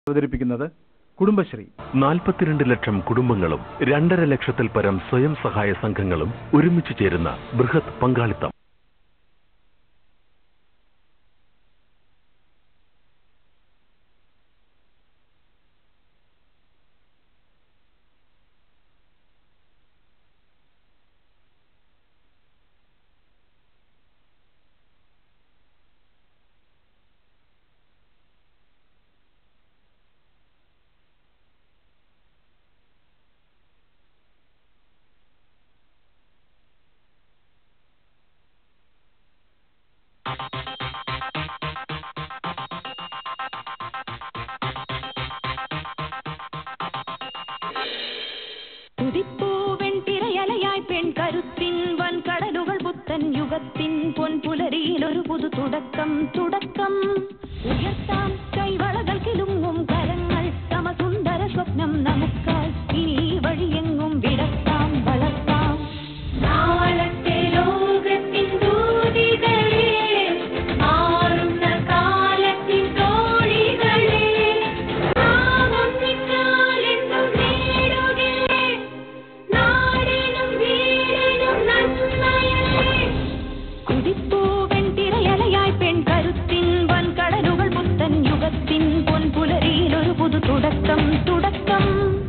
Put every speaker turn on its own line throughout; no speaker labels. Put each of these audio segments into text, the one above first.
അവതരിപ്പിക്കുന്നത് കുടുംബശ്രീ
നാൽപ്പത്തിരണ്ട് ലക്ഷം കുടുംബങ്ങളും രണ്ടര ലക്ഷത്തിൽ പരം സ്വയം സഹായ സംഘങ്ങളും ഒരുമിച്ച് ചേരുന്ന ബൃഹത് പങ്കാളിത്തം
തുതിപ്പൂവെൺ തിരയലയായി പെൺ കരുത്തിൻ വൻ കടലുകൾ പുത്തൻ യുഗത്തിൻ പൊൻപുലരിയിൽ ഒരു പുതു തുടക്കം തുടക്കം ഉയർത്താം കൈവളകൾ കിലുങ്ങും കരങ്ങൾ സമസുന്ദര സ്വപ്നം നമുക്കായി ഇനി ഈ വഴിയെങ്ങും വിടത്താം വളർത്താം നാളത്തെ ലോകത്തിൻ ദൂതികളെ മാറുന്ന കാലത്തിൻ തോഴികളെ നാം ഒന്നിച്ചാലെന്നും നേടുകില്ലേ നാടിനും വീടിനും നന്മയല്ലേ കുതിപ്പൂവൻ തിരയലയായി പെൺ കരുത്തിൻ വൻ കടലുകൾ പുത്തൻ യുഗത്തിൻ പൊൻപുലരിയിൽ ഒരു പുതു തുടക്കം തുടക്കം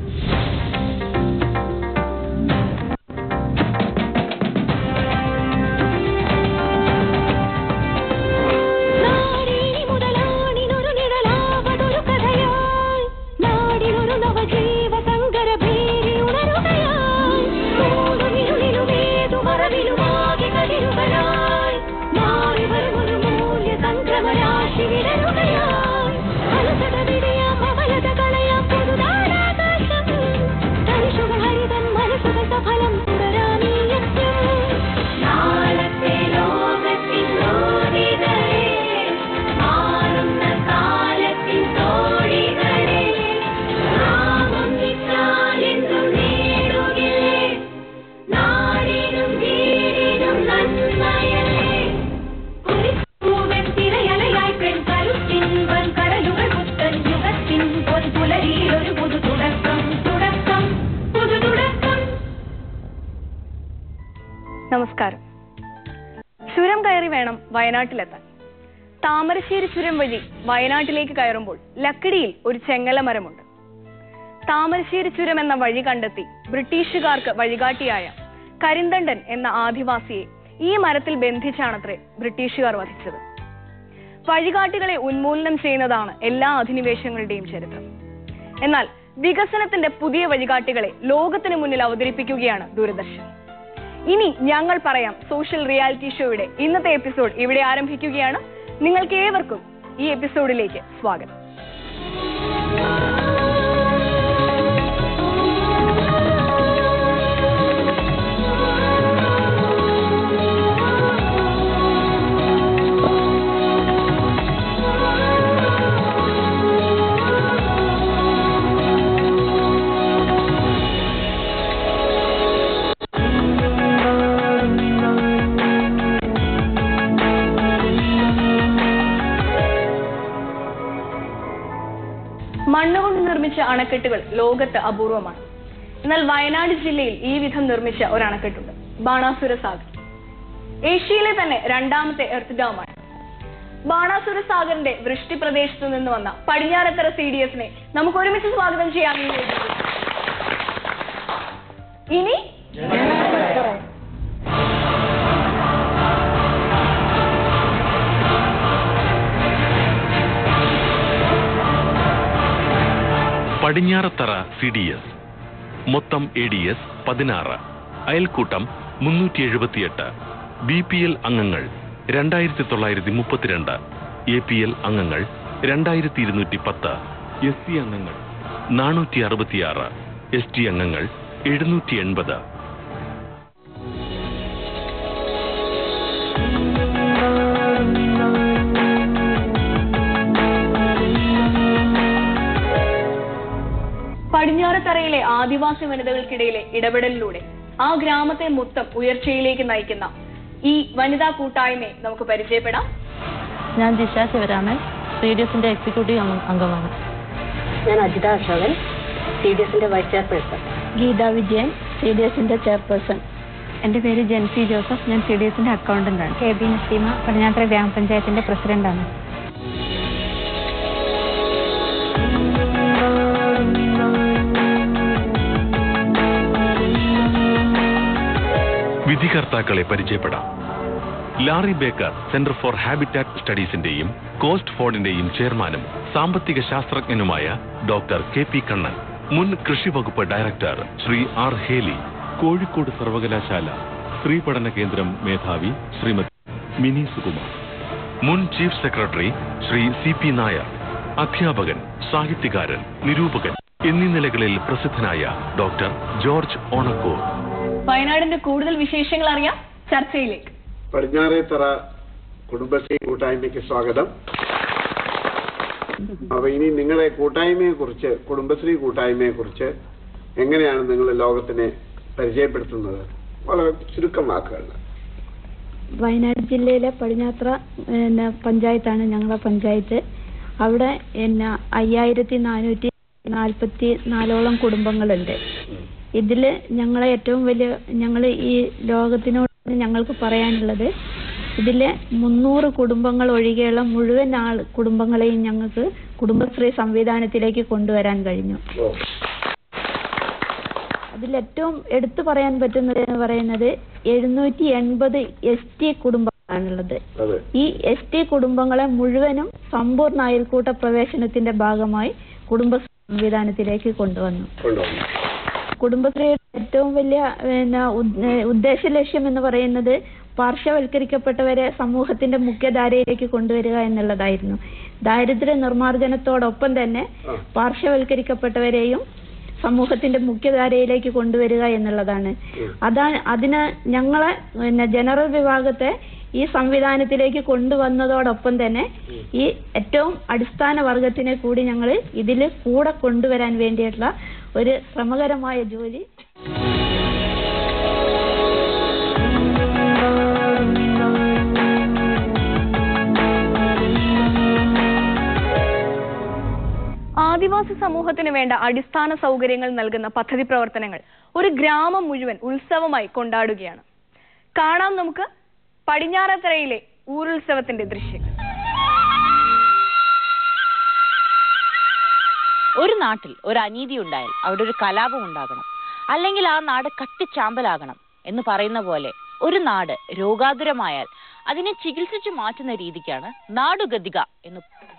നാടീനി മുതലാണിനൊരു നിഴലാവതൊരു കഥയായി നാടിനൊരു നവജീവ സങ്കര ഭീതി ഉണരുകയായി മൂടുമിരുളിലുമേതു മറവിലുമാകെ കതിരുകളായി മാറി വരുമൊരു മൂല്യ സംക്രമരാശി വിടരുകയായി അലസത വിടയാം അവലത കളയാം പുതുനാടാകാശം തരിശുകൾ ഹരിതം മനസ്സുകൾ സഫലം തുടരാമീ യജ്ഞം നാളത്തെ ലോകത്തിൻ ജോലികളെ മാറുന്ന കാലത്തിൻ തോഴികളെ നാം ഒന്നിച്ചാലെന്തും നേടുകില്ലേ നാടിനും വീടിനും നന്മയല്ലേ കുറിപ്പൂവൻ തിരയലയായി പെൺ കരുത്തിൻ വൻ കടലുകൾ പുത്തൻ യുഗത്തിൻ പൊൻപുലരിയിൽ ഒരു പുതു തുടക്കം തുടക്കം പുതു തുടക്കം
നമസ്കാരം ചുരം കയറി വേണം വയനാട്ടിലെത്താൻ താമരശ്ശേരി ചുരം വഴി വയനാട്ടിലേക്ക് കയറുമ്പോൾ ലക്കിടിയിൽ ഒരു ചെങ്ങല മരമുണ്ട് താമരശ്ശേരി ചുരം എന്ന വഴി കണ്ടെത്തി ബ്രിട്ടീഷുകാർക്ക് വഴികാട്ടിയായ കരിന്തണ്ടൻ എന്ന ആദിവാസിയെ ഈ മരത്തിൽ ബന്ധിച്ചാണത്രേ ബ്രിട്ടീഷുകാർ വധിച്ചത് വഴികാട്ടികളെ ഉന്മൂലനം ചെയ്യുന്നതാണ് എല്ലാ അധിനിവേശങ്ങളുടെയും ചരിത്രം എന്നാൽ വികസനത്തിന്റെ പുതിയ വഴികാട്ടികളെ ലോകത്തിന് മുന്നിൽ അവതരിപ്പിക്കുകയാണ് ദൂരദർശൻ ഇനി ഞങ്ങൾ പറയാം സോഷ്യൽ റിയാലിറ്റി ഷോയുടെ ഇന്നത്തെ എപ്പിസോഡ് ഇവിടെ ആരംഭിക്കുകയാണ് നിങ്ങൾക്ക് ഏവർക്കും ഈ എപ്പിസോഡിലേക്ക് സ്വാഗതം മണ്ണുകൊണ്ട് നിർമ്മിച്ച അണക്കെട്ടുകൾ ലോകത്ത് അപൂർവമാണ് എന്നാൽ വയനാട് ജില്ലയിൽ ഈ വിധം നിർമ്മിച്ച ഒരു അണക്കെട്ടുണ്ട് ബാണാസുര സാഗർ ഏഷ്യയിലെ തന്നെ രണ്ടാമത്തെ എർത്ത് ഡാമാണ് ബാണാസുര സാഗറിന്റെ വൃഷ്ടി പ്രദേശത്തു നിന്ന് വന്ന പടിഞ്ഞാറത്തറ സി ഡി എസിനെ നമുക്ക് ഒരുമിച്ച് സ്വാഗതം ചെയ്യാം ഈ വേദിയിൽ. ഇനി
പടിഞ്ഞാറത്തറ സി ഡി എസ് മൊത്തം എ ഡി എസ് പതിനാറ് അയൽക്കൂട്ടം മുന്നൂറ്റി എഴുപത്തിയെട്ട് ബി പി എൽ അംഗങ്ങൾ രണ്ടായിരത്തി തൊള്ളായിരത്തി മുപ്പത്തിരണ്ട് എ പി എൽ അംഗങ്ങൾ രണ്ടായിരത്തി ഇരുന്നൂറ്റി പത്ത് എസ് സി അംഗങ്ങൾ നാനൂറ്റി അറുപത്തിയാറ് എസ് ടി അംഗങ്ങൾ എഴുന്നൂറ്റി എൺപത്
പടിഞ്ഞാറത്തറയിലെ ആദിവാസി വനിതകൾക്കിടയിലെ ഇടപെടലിലൂടെ ആ ഗ്രാമത്തെ മൊത്തം ഉയർച്ചയിലേക്ക് നയിക്കുന്ന ഈ വനിതാ കൂട്ടായ്മയെ നമുക്ക് പരിചയപ്പെടാം
ഞാൻ ജിഷ ശിവരാമൻ റേഡിയോസിന്റെ എക്സിക്യൂട്ടീവ് അംഗ- അംഗമാണ് ഞാൻ അജിത അശോകൻ സി ഡി എസിന്റെ vice chairperson
Geetha Vijayan C D എസിന്റെ ചെയർപേഴ്സൺ
എൻ്റെ പേര് ജെൻസി ജോസഫ് ഞാൻ സി ഡി എസിന്റെ അക്കൗണ്ടന്റ് ആണ് കെ ബി നസീമ പടിഞ്ഞാത്ര ഗ്രാമപഞ്ചായത്തിന്റെ പ്രസിഡന്റാണ്
വിധികർത്താക്കളെ പരിചയപ്പെടാം Larry Baker centre for habitat സ്റ്റഡീസിന്റെയും കോസ്റ്റ് ഫോർഡിന്റെയും ചെയർമാനും സാമ്പത്തിക ശാസ്ത്രജ്ഞനുമായ ഡോക്ടർ കെ പി കണ്ണൻ മുൻ കൃഷി വകുപ്പ് ഡയറക്ടർ ശ്രീ ആർ ഹേലി കോഴിക്കോട് സർവകലാശാല സ്ത്രീ പഠന കേന്ദ്രം മേധാവി ശ്രീമതി മിനി സുകുമാർ മുൻ chief secretary Shri C P Nair അധ്യാപകൻ സാഹിത്യകാരൻ നിരൂപകൻ എന്നീ നിലകളിൽ പ്രസിദ്ധനായ ഡോക്ടർ ജോർജ് ഓണക്കൂർ
വയനാടിന്റെ കൂടുതൽ വിശേഷങ്ങൾ അറിയാം ചർച്ചയിലേക്ക്
പടിഞ്ഞാറേത്തറ കുടുംബശ്രീ കൂട്ടായ്മയ്ക്ക് സ്വാഗതം അപ്പൊ ഇനി നിങ്ങളെ കൂട്ടായ്മയെ കുറിച്ച് കുടുംബശ്രീ കൂട്ടായ്മയെ കുറിച്ച് എങ്ങനെയാണ് നിങ്ങൾ ലോകത്തിനെ പരിചയപ്പെടുത്തുന്നത് വളരെ ചുരുക്കം വാക്കുകളിൽ
വയനാട് ജില്ലയിലെ പടിഞ്ഞാത്ര പിന്നെ പഞ്ചായത്താണ് ഞങ്ങളെ പഞ്ചായത്ത് അവിടെ പിന്നെ അയ്യായിരത്തി നാനൂറ്റി നാൽപ്പത്തി നാലോളം കുടുംബങ്ങളുണ്ട് ഇതില് ഞങ്ങളെ ഏറ്റവും വലിയ ഞങ്ങൾ ഈ ലോകത്തിനോട് ഞങ്ങൾക്ക് പറയാനുള്ളത് ഇതിലെ മുന്നൂറ് കുടുംബങ്ങൾ ഒഴികെയുള്ള മുഴുവൻ ആൾ കുടുംബങ്ങളെയും ഞങ്ങൾക്ക് കുടുംബശ്രീ സംവിധാനത്തിലേക്ക് കൊണ്ടുവരാൻ കഴിഞ്ഞു
ഓ
അതിൽ ഏറ്റവും എടുത്തു പറയാൻ പറ്റുന്നത് എന്ന് പറയുന്നത് എഴുന്നൂറ്റി എൺപത് എസ് ടി കുടുംബങ്ങളാണുള്ളത്
അതെ
ഈ എസ് ടി കുടുംബങ്ങളെ മുഴുവനും സമ്പൂർണ്ണ അയൽക്കൂട്ട പ്രവേശനത്തിന്റെ ഭാഗമായി കുടുംബ സംവിധാനത്തിലേക്ക് കൊണ്ടുവന്നു
കൊണ്ടുവന്നു
കുടുംബശ്രീയുടെ ഏറ്റവും വലിയ പിന്നെ ഉദ്- ഏഹ് ഉദ്ദേശ ലക്ഷ്യം എന്ന് പറയുന്നത് പാർശ്വവൽക്കരിക്കപ്പെട്ടവരെ സമൂഹത്തിന്റെ മുഖ്യധാരയിലേക്ക് കൊണ്ടുവരിക എന്നുള്ളതായിരുന്നു ദാരിദ്ര്യ നിർമ്മാർജ്ജനത്തോടൊപ്പം തന്നെ
ആ.
പാർശ്വവൽക്കരിക്കപ്പെട്ടവരെയും സമൂഹത്തിന്റെ മുഖ്യധാരയിലേക്ക് കൊണ്ടുവരിക എന്നുള്ളതാണ് അതാണ് അതിന് ഞങ്ങളെ പിന്നെ ജനറൽ വിഭാഗത്തെ ഈ സംവിധാനത്തിലേക്ക് കൊണ്ടുവന്നതോടൊപ്പം തന്നെ ഈ ഏറ്റവും അടിസ്ഥാന വർഗത്തിനെ കൂടി ഞങ്ങൾ ഇതിൽ കൂടെ കൊണ്ടുവരാൻ വേണ്ടിയിട്ടുള്ള ഒരു ശ്രമകരമായ ജോലി
ആദിവാസി സമൂഹത്തിന് വേണ്ട അടിസ്ഥാന സൗകര്യങ്ങൾ നൽകുന്ന പദ്ധതി പ്രവർത്തനങ്ങൾ ഒരു ഗ്രാമം മുഴുവൻ ഉത്സവമായി കൊണ്ടാടുകയാണ് കാണാം നമുക്ക് പടിഞ്ഞാറത്തറയിലെ ഊരുത്സവത്തിന്റെ ദൃശ്യങ്ങൾ
ഒരു നാട്ടിൽ ഒരു അനീതി ഉണ്ടായാൽ അവിടെ ഒരു കലാപം ഉണ്ടാകണം അല്ലെങ്കിൽ ആ നാട് കത്തിച്ചാമ്പലാകണം എന്ന് പറയുന്ന പോലെ ഒരു നാട് രോഗാതുരമായാൽ അതിനെ ചികിത്സിച്ചു മാറ്റുന്ന രീതിക്കാണ് നാടുഗതിക എന്ന്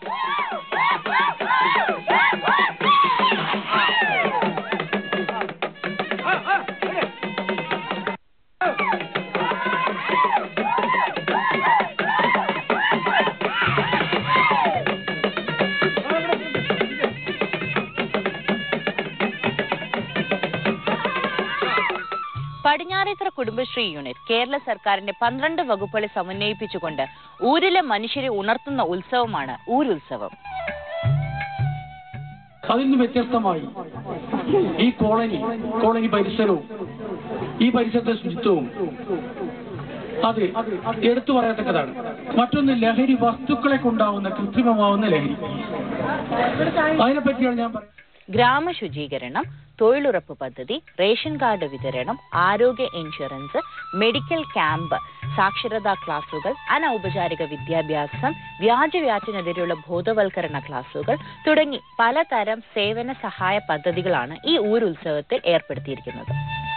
പടിഞ്ഞാറേത്തറ കുടുംബശ്രീ യൂണിറ്റ് കേരള സർക്കാരിന്റെ പന്ത്രണ്ട് വകുപ്പുകളെ സമന്വയിപ്പിച്ചുകൊണ്ട് ഊരിലെ മനുഷ്യരെ ഉണർത്തുന്ന ഉത്സവമാണ് ഊരുത്സവം
അതിൽ നിന്ന് വ്യത്യസ്തമായി ഈ കോളനി കോളനി പരിസരവും ഈ പരിസരത്തെ ശുചിത്വവും അത് എടുത്തു പറയത്തക്കതാണ് മറ്റൊന്ന് ലഹരി വസ്തുക്കളെ കൊണ്ടാവുന്ന കൃത്രിമമാവുന്ന ലഹരി അതിനെപ്പറ്റിയാണ് ഞാൻ പറയുന്നത്
ഗ്രാമ ശുചീകരണം തൊഴിലുറപ്പ് പദ്ധതി റേഷൻ കാർഡ് വിതരണം ആരോഗ്യ ഇൻഷുറൻസ് മെഡിക്കൽ ക്യാമ്പ് സാക്ഷരതാ ക്ലാസുകൾ അനൗപചാരിക വിദ്യാഭ്യാസം വ്യാജവ്യാറ്റിനെതിരെയുള്ള ബോധവൽക്കരണ ക്ലാസുകൾ തുടങ്ങി പലതരം സേവന സഹായ പദ്ധതികളാണ് ഈ ഊരുത്സവത്തിൽ ഏർപ്പെടുത്തിയിരിക്കുന്നത്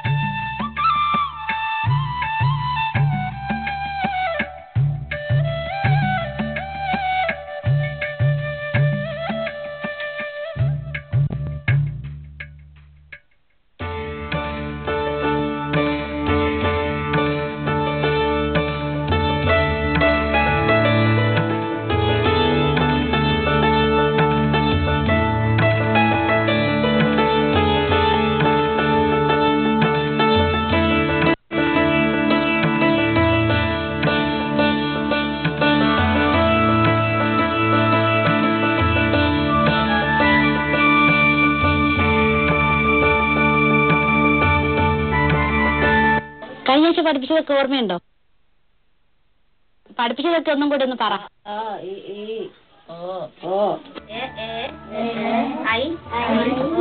കഴിഞ്ഞ ആഴ്ച പഠിപ്പിച്ചതൊക്കെ ഓർമ്മയുണ്ടോ പഠിപ്പിച്ചതൊക്കെ ഒന്നും കൂടെ ഒന്ന് പറ
ഐ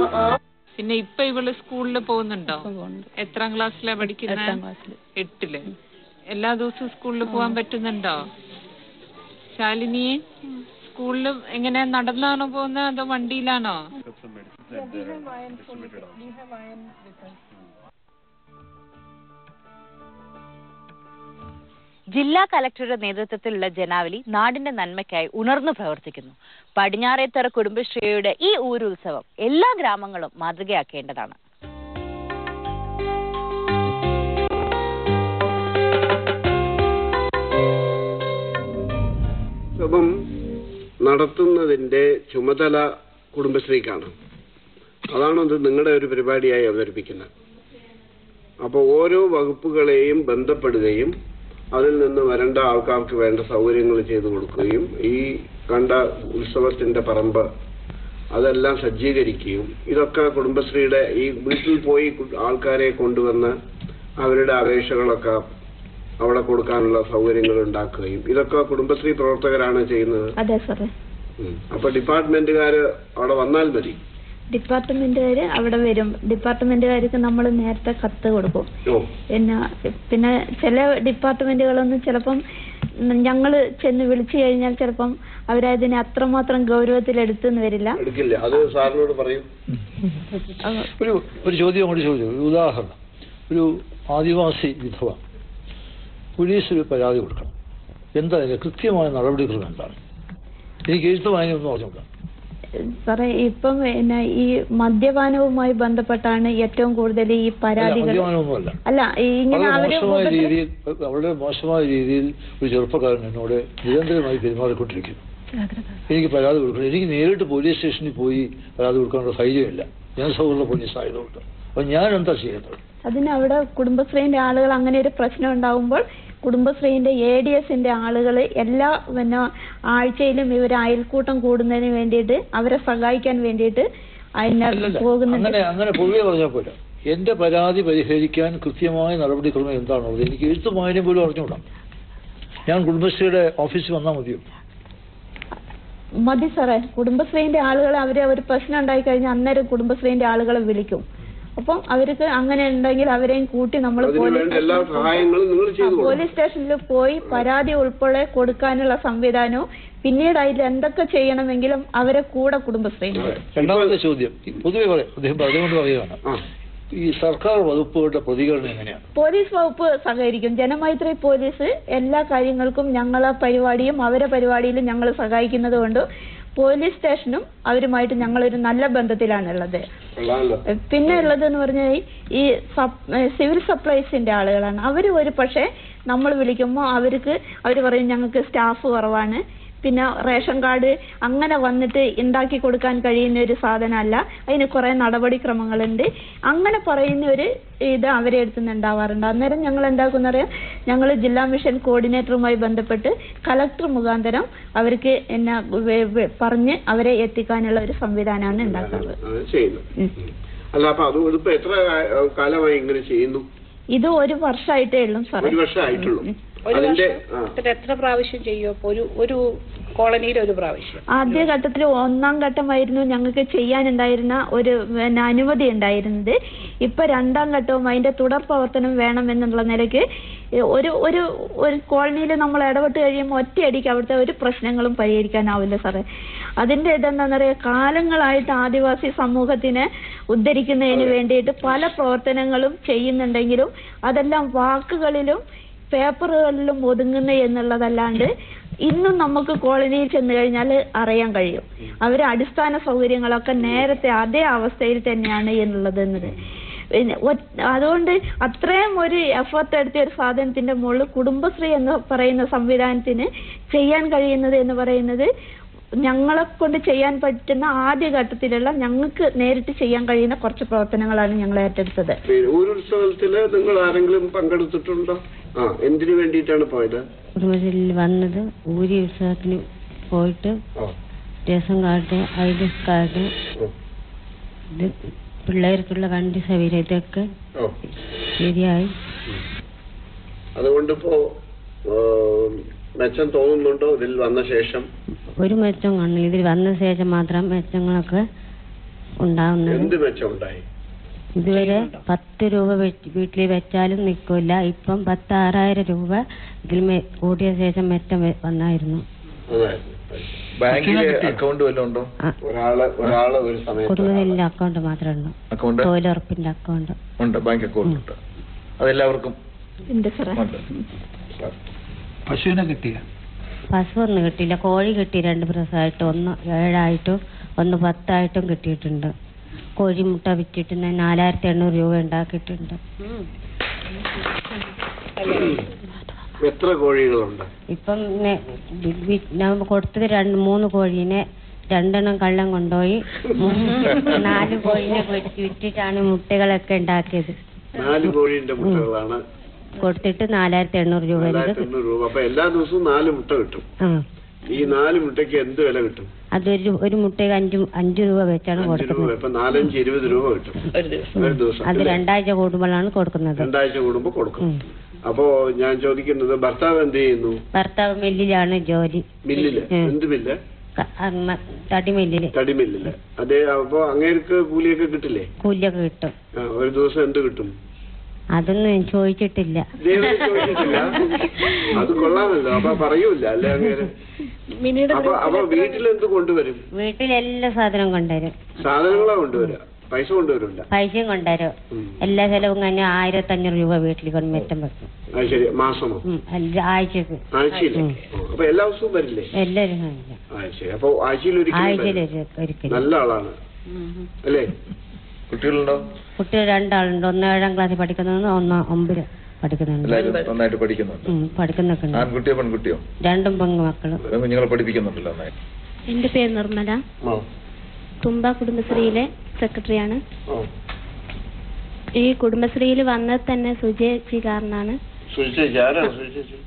പിന്നെ ഇപ്പൊ ഇവള് സ്കൂളിൽ പോകുന്നുണ്ടോ എത്രാം ക്ലാസ്സിലാ
എട്ടാം
പഠിക്കുന്നത്
ക്ലാസ്സിൽ
എട്ടില് എല്ലാ ദിവസവും സ്കൂളിൽ പോകാൻ പറ്റുന്നുണ്ടോ ശാലിനി സ്കൂളിൽ എങ്ങനെ നടന്നാണോ പോകുന്നത് അതോ വണ്ടിയിലാണോ
ജില്ലാ കലക്ടറുടെ നേതൃത്വത്തിലുള്ള ജനാവലി നാടിന്റെ നന്മയ്ക്കായി ഉണർന്നു പ്രവർത്തിക്കുന്നു പടിഞ്ഞാറേത്തറ കുടുംബശ്രീയുടെ ഈ ഊരുത്സവം എല്ലാ ഗ്രാമങ്ങളും മാതൃകയാക്കേണ്ടതാണ്
ഉത്സവം നടത്തുന്നതിന്റെ ചുമതല കുടുംബശ്രീക്കാണ് അതാണ് ഇത് നിങ്ങളുടെ ഒരു പരിപാടിയായി അവതരിപ്പിക്കുന്നത് അപ്പോൾ ഓരോ വകുപ്പുകളെയും ബന്ധപ്പെടുകയും അതിൽ നിന്ന് വരേണ്ട ആൾക്കാർക്ക് വേണ്ട സൗകര്യങ്ങൾ ചെയ്തു കൊടുക്കുകയും ഈ കണ്ട ഉത്സവത്തിന്റെ പറമ്പ് അതെല്ലാം സജ്ജീകരിക്കുകയും ഇതൊക്കെ കുടുംബശ്രീയുടെ ഈ വീട്ടിൽ പോയി കു- ആൾക്കാരെ കൊണ്ടുവന്ന് അവരുടെ അപേക്ഷകളൊക്കെ അവിടെ കൊടുക്കാനുള്ള സൗകര്യങ്ങൾ ഉണ്ടാക്കുകയും ഇതൊക്കെ കുടുംബശ്രീ പ്രവർത്തകരാണ് ചെയ്യുന്നത്
അതെ സാറേ
ഉം. അപ്പൊ ഡിപ്പാർട്ട്മെന്റുകാര് അവിടെ വന്നാൽ മതി
ഡിപ്പാർട്ട്മെന്റുകാര് അവിടെ വരും ഡിപ്പാർട്ട്മെന്റുകാർക്ക് നമ്മൾ നേരത്തെ കത്ത് കൊടുക്കും
ഓ
പിന്നെ പിന്നെ ചില ഡിപ്പാർട്ട്മെന്റുകളൊന്നും ചിലപ്പം ഞങ്ങൾ ചെന്ന് വിളിച്ചു കഴിഞ്ഞാൽ ചിലപ്പം അവരതിനെ അത്രമാത്രം ഗൗരവത്തിലെടുത്തെന്ന് വരില്ല
എടുക്കില്ല അത് സാറിനോട് പറയൂ
ഒരു ഒരു ചോദ്യം അങ്ങോട്ട് ചോദിച്ചു ഒരു ഉദാഹരണം ഒരു ആദിവാസി വിധവ പോലീസിൽ പരാതി കൊടുക്കണം എന്താ അതിന്റെ കൃത്യമായ നടപടികൾ എന്താണ് എനിക്ക് എഴുത്ത് വായനയൊന്നും അറിഞ്ഞൂടാ
സാറേ ഇപ്പം പിന്നെ ഈ മദ്യപാനവുമായി ബന്ധപ്പെട്ടാണ് ഏറ്റവും കൂടുതൽ ഈ
അല്ല,
പരാതികൾ
മദ്യപാനമൊന്നുമല്ല
അല്ല ഈ ഇങ്ങനെ
വളരെ
അവര്
മോശമായ
ഉപദ്ര-
രീതിയിൽ വളരെ മോശമായ രീതിയിൽ ഒരു ചെറുപ്പക്കാരൻ എന്നോട് നിരന്തരമായി പെരുമാറിക്കൊണ്ടിരിക്കുന്നു എനിക്ക് പരാതി കൊടുക്കണം എനിക്ക് നേരിട്ട് പോലീസ് സ്റ്റേഷനിൽ പോയി പരാതി കൊടുക്കാനുള്ള ധൈര്യമില്ല ഞാൻ സൗഹൃദ പോലീസ് ആയതുകൊണ്ട് അപ്പൊ ഞാൻ എന്താ ചെയ്യുന്നത്
അതിന് അവിടെ കുടുംബശ്രീന്റെ ആളുകൾ അങ്ങനെ ഒരു പ്രശ്നം ഉണ്ടാകുമ്പോൾ കുടുംബശ്രീന്റെ എ ഡി എസിന്റെ ആളുകൾ എല്ലാ പിന്നെ ആഴ്ചയിലും ഇവർ അയൽക്കൂട്ടം കൂടുന്നതിന് വേണ്ടിയിട്ട് അവരെ സഹായിക്കാൻ വേണ്ടിയിട്ട് അതിന്
അല്ലല്ല
പോകുന്നുണ്ട്
അങ്ങനെ അങ്ങനെ പൊതുവെ പറഞ്ഞാൽ പോരാ എന്റെ പരാതി പരിഹരിക്കാൻ കൃത്യമായ നടപടിക്രമം എന്താണുള്ളത് എനിക്ക് എഴുത്തും വായനയും പോലും അറിഞ്ഞുകൂടാ ഞാൻ കുടുംബശ്രീയുടെ ഓഫീസിൽ വന്നാൽ മതിയോ
മതി സാറേ കുടുംബശ്രീന്റെ ആളുകൾ അവരെ ഒരു പ്രശ്നം ഉണ്ടായി കഴിഞ്ഞാൽ അന്നേരം കുടുംബശ്രീന്റെ ആളുകളെ വിളിക്കും അപ്പം അവർക്ക് അങ്ങനെ ഉണ്ടെങ്കിൽ അവരെയും കൂട്ടി നമ്മൾ
അതിനു
പോലീസ്
വേണ്ട എല്ലാ സഹായങ്ങളും നിങ്ങൾ ചെയ്തു കൊടുക്കണം
പോലീസ് സ്റ്റേഷനിൽ പോയി പരാതി ഉൾപ്പെടെ കൊടുക്കാനുള്ള സംവിധാനവും പിന്നീട് അതിൽ എന്തൊക്കെ ചെയ്യണമെങ്കിലും അവരെ കൂടെ കുടുംബശ്രീ
രണ്ടാമത്തെ ചോദ്യം പൊതുവെ പറയാം അദ്ദേഹം പറഞ്ഞുകൊണ്ട് പറയുകയാണ് ഈ സർക്കാർ വകുപ്പുകളുടെ പ്രതികരണം എങ്ങനെയാണ്
പോലീസ് വകുപ്പ് സഹകരിക്കും ജനമൈത്രി പോലീസ് എല്ലാ കാര്യങ്ങൾക്കും ഞങ്ങളെ പരിപാടിയും അവരെ പരിപാടിയിലും ഞങ്ങൾ സഹായിക്കുന്നത് കൊണ്ട് പോലീസ് സ്റ്റേഷനും അവരുമായിട്ട് ഞങ്ങളൊരു നല്ല ബന്ധത്തിലാണുള്ളത്
കൊള്ളാമല്ലോ
പിന്നെ ഉള്ളതെന്ന് പറഞ്ഞാൽ ഈ സപ് സിവിൽ സപ്ലൈസിന്റെ ആളുകളാണ് അവർ ഒരു പക്ഷേ നമ്മൾ വിളിക്കുമ്പോൾ അവർക്ക് അവർ പറയും ഞങ്ങൾക്ക് സ്റ്റാഫ് കുറവാണ് പിന്നെ റേഷൻ കാർഡ് അങ്ങനെ വന്നിട്ട് ഉണ്ടാക്കി കൊടുക്കാൻ കഴിയുന്ന ഒരു സാധനമല്ല അതിന് കുറേ നടപടിക്രമങ്ങളുണ്ട് അങ്ങനെ പറയുന്ന ഒരു ഇത് അവരെ അടുത്ത് നിന്ന് ഉണ്ടാവാറുണ്ട് അന്നേരം ഞങ്ങൾ എന്താക്കുന്ന അറിയാം ഞങ്ങൾ ജില്ലാ മിഷൻ കോർഡിനേറ്ററുമായി ബന്ധപ്പെട്ട് കലക്ടർ മുഖാന്തരം അവർക്ക് എന്നാ വെ- വെ- പറഞ്ഞ് അവരെ എത്തിക്കാനുള്ള ഒരു സംവിധാനമാണ് ഉണ്ടാക്കാറ്
അത് ചെയ്യുന്നു അല്ല അപ്പൊ അത് ഇതിപ്പോ എത്ര കാ- കാലമായി ഇങ്ങനെ ചെയ്യുന്നു
ഇത് ഒരു വർഷമായിട്ടേ ഉള്ളൂ സാറേ
ഒരു വർഷം ആയിട്ടുള്ളൂ
ഒരു
അതിന്റെ
വർഷം
ആ
ഇതിന് എത്ര പ്രാവശ്യം ചെയ്യും അപ്പൊ ഒരു ഒരു കോളനിയിൽ ഒരു പ്രാവശ്യം
ആദ്യ ഘട്ടത്തിൽ ഒന്നാം ഘട്ടമായിരുന്നു ഞങ്ങൾക്ക് ചെയ്യാനുണ്ടായിരുന്ന ഒരു പിന്നെ അനുമതി ഉണ്ടായിരുന്നത് ഇപ്പൊ രണ്ടാം ഘട്ടവും അതിന്റെ തുടർ പ്രവർത്തനം വേണം എന്നുള്ള നിലയ്ക്ക് ഒരു ഒരു ഒരു കോളനിയിൽ നമ്മൾ ഇടപെട്ട് കഴിയുമ്പോൾ ഒറ്റയടിക്ക് അവിടുത്തെ ഒരു പ്രശ്നങ്ങളും പരിഹരിക്കാനാവില്ല സാറേ അതിന്റെ ഇതെന്താണെന്ന് പറയുക കാലങ്ങളായിട്ട് ആദിവാസി സമൂഹത്തിനെ ഉദ്ധരിക്കുന്നതിന് വേണ്ടിയിട്ട് പല പ്രവർത്തനങ്ങളും ചെയ്യുന്നുണ്ടെങ്കിലും അതെല്ലാം വാക്കുകളിലും പേപ്പറുകളിലും ഒതുങ്ങുന്നു എന്നുള്ളതല്ലാണ്ട് ഇന്നും നമുക്ക് കോളനിയിൽ ചെന്ന് കഴിഞ്ഞാൽ അറിയാൻ കഴിയും അവരെ അടിസ്ഥാന സൗകര്യങ്ങളൊക്കെ നേരത്തെ അതേ അവസ്ഥയിൽ തന്നെയാണ് എന്നുള്ളത് എന്നത് പിന്നെ ഒ- അതുകൊണ്ട് അത്രയും ഒരു എഫർട്ട് എടുത്ത ഒരു സാധനത്തിന്റെ മുകളിൽ കുടുംബശ്രീ എന്ന് പറയുന്ന സംവിധാനത്തിന് ചെയ്യാൻ കഴിയുന്നത് എന്ന് പറയുന്നത് ഞങ്ങളെ കൊണ്ട് ചെയ്യാൻ പറ്റുന്ന ആദ്യ ഘട്ടത്തിലുള്ള ഞങ്ങൾക്ക് നേരിട്ട് ചെയ്യാൻ കഴിയുന്ന കുറച്ച് പ്രവർത്തനങ്ങളാണ് ഞങ്ങൾ ഏറ്റെടുത്തത്
പിന്നെ ഊരുത്സവത്തില് നിങ്ങൾ ആരെങ്കിലും പങ്കെടുത്തിട്ടുണ്ടോ ആ എന്തിനു വേണ്ടിയിട്ടാണ് പോയത്
കുടുംബശ്രീയിൽ വന്നത് ഊരി ഉത്സവത്തിന് പോയിട്ട് ration card I D card ഇത് പിള്ളേർക്കുള്ള വണ്ടി സൗകര്യം ഇതൊക്കെ
ഓ
ശരിയായി
അതുകൊണ്ടിപ്പോ ആ, മെച്ചം തോന്നുന്നുണ്ടോ ഇതിൽ വന്ന ശേഷം
ഒരു മെച്ചം കാണുന്നില്ല ഇതിൽ വന്ന ശേഷം മാത്രം മെച്ചങ്ങളൊക്കെ ഉണ്ടാവുന്നത്
എന്ത് മെച്ചം ഉണ്ടായി
ഇതുവരെ പത്ത് രൂപ വെച്ച് വീട്ടിൽ വെച്ചാലും നിൽക്കില്ല ഇപ്പം പത്ത് ആറായിരം രൂപ ഇതിൽ മെ- കൂടിയ ശേഷം മെച്ചം വെ- വന്നായിരുന്നു
അതായിരുന്നു
ബാങ്കില് അക്കൗണ്ട് വല്ലതും ഉണ്ടോ
ഒരാള് ഒരാള് ഒരു സമയത്ത്
കുടുംബത്തിലെ അക്കൗണ്ട് മാത്രമേ ഉള്ളൂ
അക്കൗണ്ട്
തൊഴിലുറപ്പിന്റെ അക്കൗണ്ട്
ഉണ്ട് ബാങ്ക് അക്കൗണ്ട് ഉണ്ട് അതെല്ലാവർക്കും
ഉണ്ട് സാറേ
ഉണ്ട്
പശുവിനെ കിട്ടിയ
പശു ഒന്നും കിട്ടിയില്ല കോഴി കിട്ടി രണ്ട് പ്രസവമായിട്ട് ഒന്ന് ഏഴായിട്ടും ഒന്ന് പത്തായിട്ടും കിട്ടിയിട്ടുണ്ട് കോഴി മുട്ട വിറ്റിട്ട് ഞാൻ നാലായിരത്തി എണ്ണൂറ് രൂപ ഉണ്ടാക്കിയിട്ടുണ്ട്
എത്ര കോഴികളുണ്ട്
ഇപ്പം നെ- വി- വി- ഞാൻ കൊടുത്തത് രണ്ട് മൂന്ന് കോഴീനെ രണ്ടെണ്ണം കള്ളം കൊണ്ടുപോയി മൂ- നാല് കോഴീനെ പൊരിച്ച് വിറ്റിട്ടാണ് മുട്ടകളൊക്കെ ഉണ്ടാക്കിയത്
നാല് കോഴിന്റെ മുട്ടകളാണ്
കൊടുത്തിട്ട് നാലായിരത്തി എണ്ണൂറ് രൂപ എനിക്ക്
നാലായിരത്തി എണ്ണൂറ് രൂപ അപ്പൊ എല്ലാ ദിവസവും നാല് മുട്ട കിട്ടും
ആ
ഈ നാല് മുട്ടയ്ക്ക് എന്ത് വില കിട്ടും
അതൊരു ഒരു മുട്ടയ്ക്ക് അഞ്ച് അഞ്ച് രൂപ വെച്ചാണ്
അഞ്ച് രൂപ
കൊടുക്കുന്നത്
ഇപ്പൊ നാലഞ്ച് ഇരുപത് രൂപ കിട്ടും ഒരു ദിവസം
അത്
അല്ലേ?
രണ്ടാഴ്ച കൂടുമ്പോഴാണ് കൊടുക്കുന്നത്
രണ്ടാഴ്ച കൂടുമ്പോ കൊടുക്കും അപ്പോ ഞാൻ ചോദിക്കുന്നത് ഭർത്താവ് എന്ത് ചെയ്യുന്നു
ഭർത്താവ് മില്ലിലാണ് ജോലി
മില്ലില്
ഉം.
എന്ത് മില്ല്
ക- അമ്മ തടിമില്ലില്
തടിമില്ലില് അതെ അപ്പൊ അങ്ങേർക്ക് കൂലിയൊക്കെ കിട്ടില്ലേ
കൂലിയൊക്കെ കിട്ടും
ആ, ഒരു ദിവസം എന്ത് കിട്ടും
അതൊന്നും ഞാൻ ചോദിച്ചിട്ടില്ല
ദൈവം ചോദിച്ചിട്ടില്ല അത് കൊള്ളാമല്ലോ അപ്പൊ പറയൂല അല്ലെ അങ്ങേര് അപ്പൊ അപ്പൊ വീട്ടിൽ എന്ത് കൊണ്ടുവരും
വീട്ടിൽ എല്ലാ സാധനവും കൊണ്ടുവരും
സാധനങ്ങളാ കൊണ്ടുവരാ പൈസ കൊണ്ടുവരില്ല
പൈസയും കൊണ്ടുവരും എല്ലാ ചെലവും കഴിഞ്ഞ ആയിരത്തി അഞ്ഞൂറ് രൂപ വീട്ടിൽ കൊണ്ട് മെച്ചം വെക്കും
അത് ശരി മാസമോ
ഉം, എല്ലാ ആഴ്ചക്ക്
ആഴ്ചയില്
ഉം.
അപ്പൊ എല്ലാ ദിവസവും വരില്ലേ
എല്ലാവരും കാണില്ല
ആ ശരി അപ്പൊ ആഴ്ചയിൽ ഒരിക്കലും
ആഴ്ചയിൽ
വരും.
ഒരിക്കലും
നല്ല ആളാണ് അല്ലേ
കുട്ടികളുണ്ടോ
കുട്ടികൾ രണ്ടാളുണ്ട് ഒന്ന് ഏഴാം ക്ലാസ്സിൽ പഠിക്കുന്നുണ്ട് ഒന്ന് ഒമ്പത് പഠിക്കുന്നുണ്ട്
എല്ലാവരും നന്നായിട്ട് പഠിക്കുന്നുണ്ട്
ഉം, പഠിക്കുന്നൊക്കെ ഉണ്ട്
ആൺകുട്ടിയോ പെൺകുട്ടിയോ
രണ്ടും പെങ്ങ് മക്കളും
കുഞ്ഞുങ്ങളെ പഠിപ്പിക്കുന്നുണ്ടല്ലോ നന്നായിട്ട്
എന്റെ പേര് നിർമ്മല
ആ
തുമ്പ കുടുംബശ്രീയിലെ സെക്രട്ടറിയാണ്
ആ.
ഈ കുടുംബശ്രീയിൽ വന്നത് തന്നെ സുജേച്ചി കാരണമാണ്
സുചേച്ചി ആരാണ് സുചേച്ചി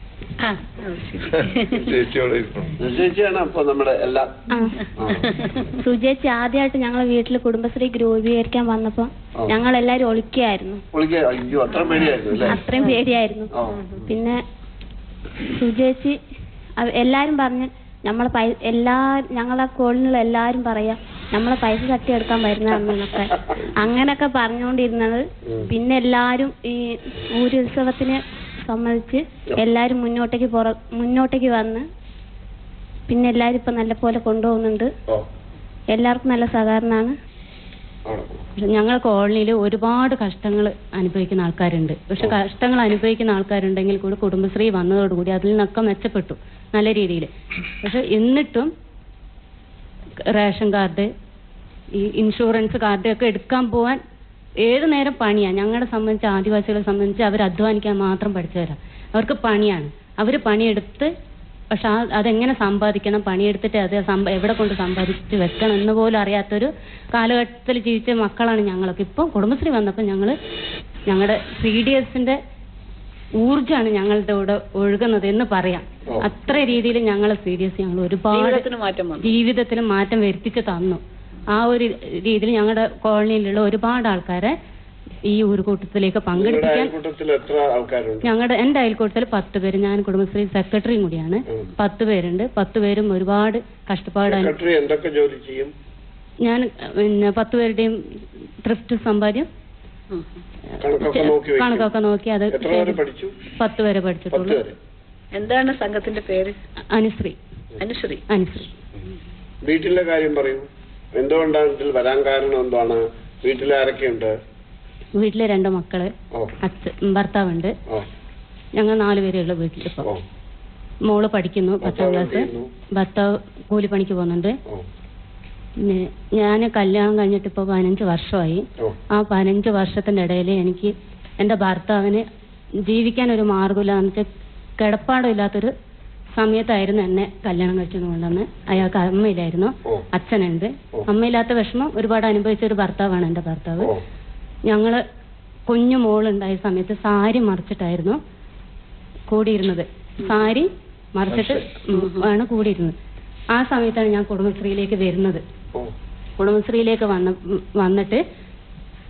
ചേച്ചിയോടെ ഇരിപ്പുണ്ട്
സുചേച്ചിയാണ് അപ്പൊ നമ്മുടെ എല്ലാ
ആ. സുജേച്ചി ആദ്യമായിട്ട് ഞങ്ങളെ വീട്ടിൽ കുടുംബശ്രീ രൂപീകരിക്കാൻ വന്നപ്പോ
ആ.
ഞങ്ങൾ എല്ലാരും ഒളിക്കായിരുന്നു
പുള്ളിക്ക് അയ്യോ അത്ര പേടിയായിരുന്നു അല്ലേ
അത്രയും പേടിയായിരുന്നു
ആ.
പിന്നെ സുജേച്ചി അവ- എല്ലാരും പറഞ്ഞ് നമ്മളെ പൈ എല്ലാ ഞങ്ങളെ കോളനിയിലുള്ള എല്ലാരും പറയാ നമ്മളെ പൈസ തട്ടിയെടുക്കാൻ വരുന്നതാണെന്നൊക്കെ അങ്ങനൊക്കെ പറഞ്ഞുകൊണ്ടിരുന്നത് പിന്നെ എല്ലാരും ഈ ഊരുത്സവത്തിന് സംബന്ധിച്ച് എല്ലാരും മുന്നോട്ടേക്ക് പുറ മുന്നോട്ടേക്ക് വന്ന് പിന്നെ എല്ലാരും ഇപ്പൊ നല്ല പോലെ കൊണ്ടുപോകുന്നുണ്ട്
ഓ
എല്ലാവർക്കും നല്ല സഹകരണമാണ്
ഞങ്ങൾ കോളനിയിൽ ഒരുപാട് കഷ്ടങ്ങൾ അനുഭവിക്കുന്ന ആൾക്കാരുണ്ട് പക്ഷെ കഷ്ടങ്ങൾ അനുഭവിക്കുന്ന ആൾക്കാരുണ്ടെങ്കിൽ കൂടി കുടുംബശ്രീ വന്നതോടുകൂടി അതിൽ നിന്നൊക്കെ മെച്ചപ്പെട്ടു നല്ല രീതിയിൽ പക്ഷെ എന്നിട്ടും റേഷൻ കാർഡ് ഈ ഇൻഷുറൻസ് കാർഡ് ഒക്കെ എടുക്കാൻ പോവാൻ ഏത് നേരം പണിയാണ് ഞങ്ങളെ സംബന്ധിച്ച് ആദിവാസികളെ സംബന്ധിച്ച് അവർ അധ്വാനിക്കാൻ മാത്രം പഠിച്ചവരാ അവർക്ക് പണിയാണ് അവർ പണിയെടുത്ത് പക്ഷെ ആ അതെങ്ങനെ സമ്പാദിക്കണം പണിയെടുത്തിട്ട് അത് സമ്പ എവിടെ കൊണ്ട് സമ്പാദിച്ച് വെക്കണം എന്ന് പോലും അറിയാത്തൊരു കാലഘട്ടത്തിൽ ജീവിച്ച മക്കളാണ് ഞങ്ങളൊക്കെ ഇപ്പം കുടുംബശ്രീ വന്നപ്പോൾ ഞങ്ങൾ ഞങ്ങളുടെ സി ഡി എസിന്റെ ഊർജ്ജമാണ് ഞങ്ങളുടെ കൂടെ ഒഴുകുന്നത് എന്ന് പറയാം അത്ര രീതിയിൽ ഞങ്ങളെ സി ഡി എസ് ഞങ്ങൾ ഒരുപാട്
ജീവിതത്തിന് മാറ്റം വന്നു
ജീവിതത്തിൽ മാറ്റം വരുത്തിച്ച് തന്നു ആ ഒരു രീതിയിൽ ഞങ്ങളുടെ കോളനിയിലുള്ള ഒരുപാട് ആൾക്കാരെ ഈ ഊരുകൂട്ടത്തിലേക്ക്
നിങ്ങളുടെ
പങ്കെടുപ്പിക്കാൻ
അയൽക്കൂട്ടത്തിൽ എത്ര ആൾക്കാരുണ്ട്
ഞങ്ങളുടെ എന്റെ അയൽക്കൂട്ടത്തിൽ പത്ത് പേര് ഞാൻ കുടുംബശ്രീ സെക്രട്ടറിയും കൂടിയാണ് പത്ത് പേരുണ്ട് പത്ത് പേരും ഒരുപാട് കഷ്ടപ്പാട് അനു-
സെക്രട്ടറി എന്തൊക്കെ ജോലി ചെയ്യും
ഞാൻ പിന്നെ പത്ത് പേരുടെയും ട്രിഫ്റ്റ് സമ്പാദ്യം
കണക്കൊക്കെ നോക്കി വെക്കും.
കണക്കൊക്കെ നോക്കി അത്
എത്ര വരെ പഠിച്ചു
പത്ത് വരെ
പത്ത്
പഠിച്ചിട്ടുള്ളൂ
വരെ
എന്താണ് സംഘത്തിന്റെ പേര്
അനുശ്രീ
അനുശ്രീ
അനുശ്രീ
വീട്ടിലെ കാര്യം പറയൂ എന്തുകൊണ്ടാണ് ഇതിൽ വരാൻ കാരണം എന്താണ് വീട്ടിൽ ആരൊക്കെയുണ്ട്
വീട്ടിലെ രണ്ട് മക്കള്
ഓ
അച്ഛൻ ഭർത്താവുണ്ട്
ഓ
ഞങ്ങൾ നാല് പേരേ ഉള്ളൂ വീട്ടിലിപ്പോ
ഓ
മോള് പഠിക്കുന്നു പത്താം
ഭർത്താവ് എന്ത്
ക്ലാസ്
ചെയ്യുന്നു?
ഭർത്താവ് കൂലിപ്പണിക്ക് പോകുന്നുണ്ട്
ഓ
പിന്നെ ഞാൻ കല്യാണം കഴിഞ്ഞിട്ട് ഇപ്പോൾ പതിനഞ്ച് വർഷമായി
ഓ
ആ പതിനഞ്ച് വർഷത്തിന്റെ ഇടയിൽ എനിക്ക് എൻ്റെ ഭർത്താവിന് ജീവിക്കാൻ ഒരു മാർഗമില്ല എന്ന് വെച്ചാൽ കിടപ്പാടമില്ലാത്തൊരു സമയത്തായിരുന്നു എന്നെ കല്യാണം കഴിച്ചത് കൊണ്ടുവന്ന് അയാൾക്ക് അമ്മയിലായിരുന്നു
ഓ.
അച്ഛനുണ്ട് അമ്മയില്ലാത്ത വിഷമം ഒരുപാട് അനുഭവിച്ച ഒരു ഭർത്താവാണ് എൻ്റെ ഭർത്താവ്
ഓ
ഞങ്ങള് കുഞ്ഞു മോളുണ്ടായ സമയത്ത് സാരി മറിച്ചിട്ടായിരുന്നു കൂടിയിരുന്നത് സാരി മറിച്ചിട്ട് ഉം ആണ് കൂടിയിരുന്നത് ആ സമയത്താണ് ഞാൻ കുടുംബശ്രീയിലേക്ക് വരുന്നത്
ഓ
കുടുംബശ്രീയിലേക്ക് വന്ന ഉം വന്നിട്ട്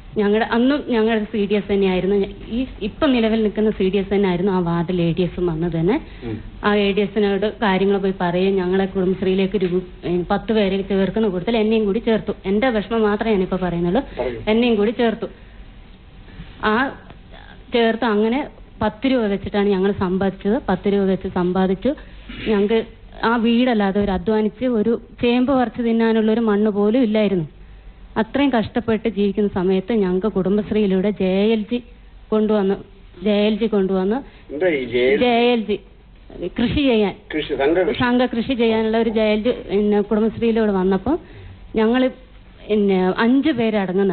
ഞങ്ങളുടെ അന്നും ഞങ്ങളുടെ സി ഡി എസ് തന്നെയായിരുന്നു ഈ ഇപ്പം നിലവിൽ നിൽക്കുന്ന സി ഡി എസ് തന്നെയായിരുന്നു ആ വാർഡിൽ എ ഡി എസും വന്നത് തന്നെ ആ എ ഡി എസിനോട് കാര്യങ്ങൾ പോയി പറയുകയും ഞങ്ങളെ കുടുംബശ്രീയിലേക്ക് രൂ ഏഹ് പത്ത് പേരെ ചേർക്കുന്ന കൂട്ടത്തിൽ എന്നെയും കൂടി ചേർത്തു എന്റെ വിഷമം മാത്രമേ ഞാനിപ്പോൾ പറയുന്നുള്ളൂ എന്നെയും കൂടി ചേർത്തു ആ ചേർത്ത് അങ്ങനെ പത്ത് രൂപ വെച്ചിട്ടാണ് ഞങ്ങൾ സമ്പാദിച്ചത് പത്ത് രൂപ വെച്ച് സമ്പാദിച്ചു ഞങ്ങൾക്ക് ആ വീടല്ലാതെ ഒരു അധ്വാനിച്ച് ഒരു ചേമ്പ് പറിച്ച് തിന്നാനുള്ള ഒരു മണ്ണ് പോലും ഇല്ലായിരുന്നു അത്രയും കഷ്ടപ്പെട്ട് ജീവിക്കുന്ന സമയത്ത് ഞങ്ങൾക്ക് കുടുംബശ്രീയിലൂടെ ജെ എൽ ജി കൊണ്ടുവന്നു ജെ എൽ ജി കൊണ്ടുവന്ന്
എന്താ ഈ ജയിൽ
ജെ എൽ ജി കൃഷി ചെയ്യാൻ
കൃഷി സംഘ
സംഘ കൃഷി ചെയ്യാനുള്ള ഒരു ജെ എൽ ജി പിന്നെ കുടുംബശ്രീയിലൂടെ വന്നപ്പോൾ ഞങ്ങൾ പിന്നെ അഞ്ച് പേരടങ്ങുന്ന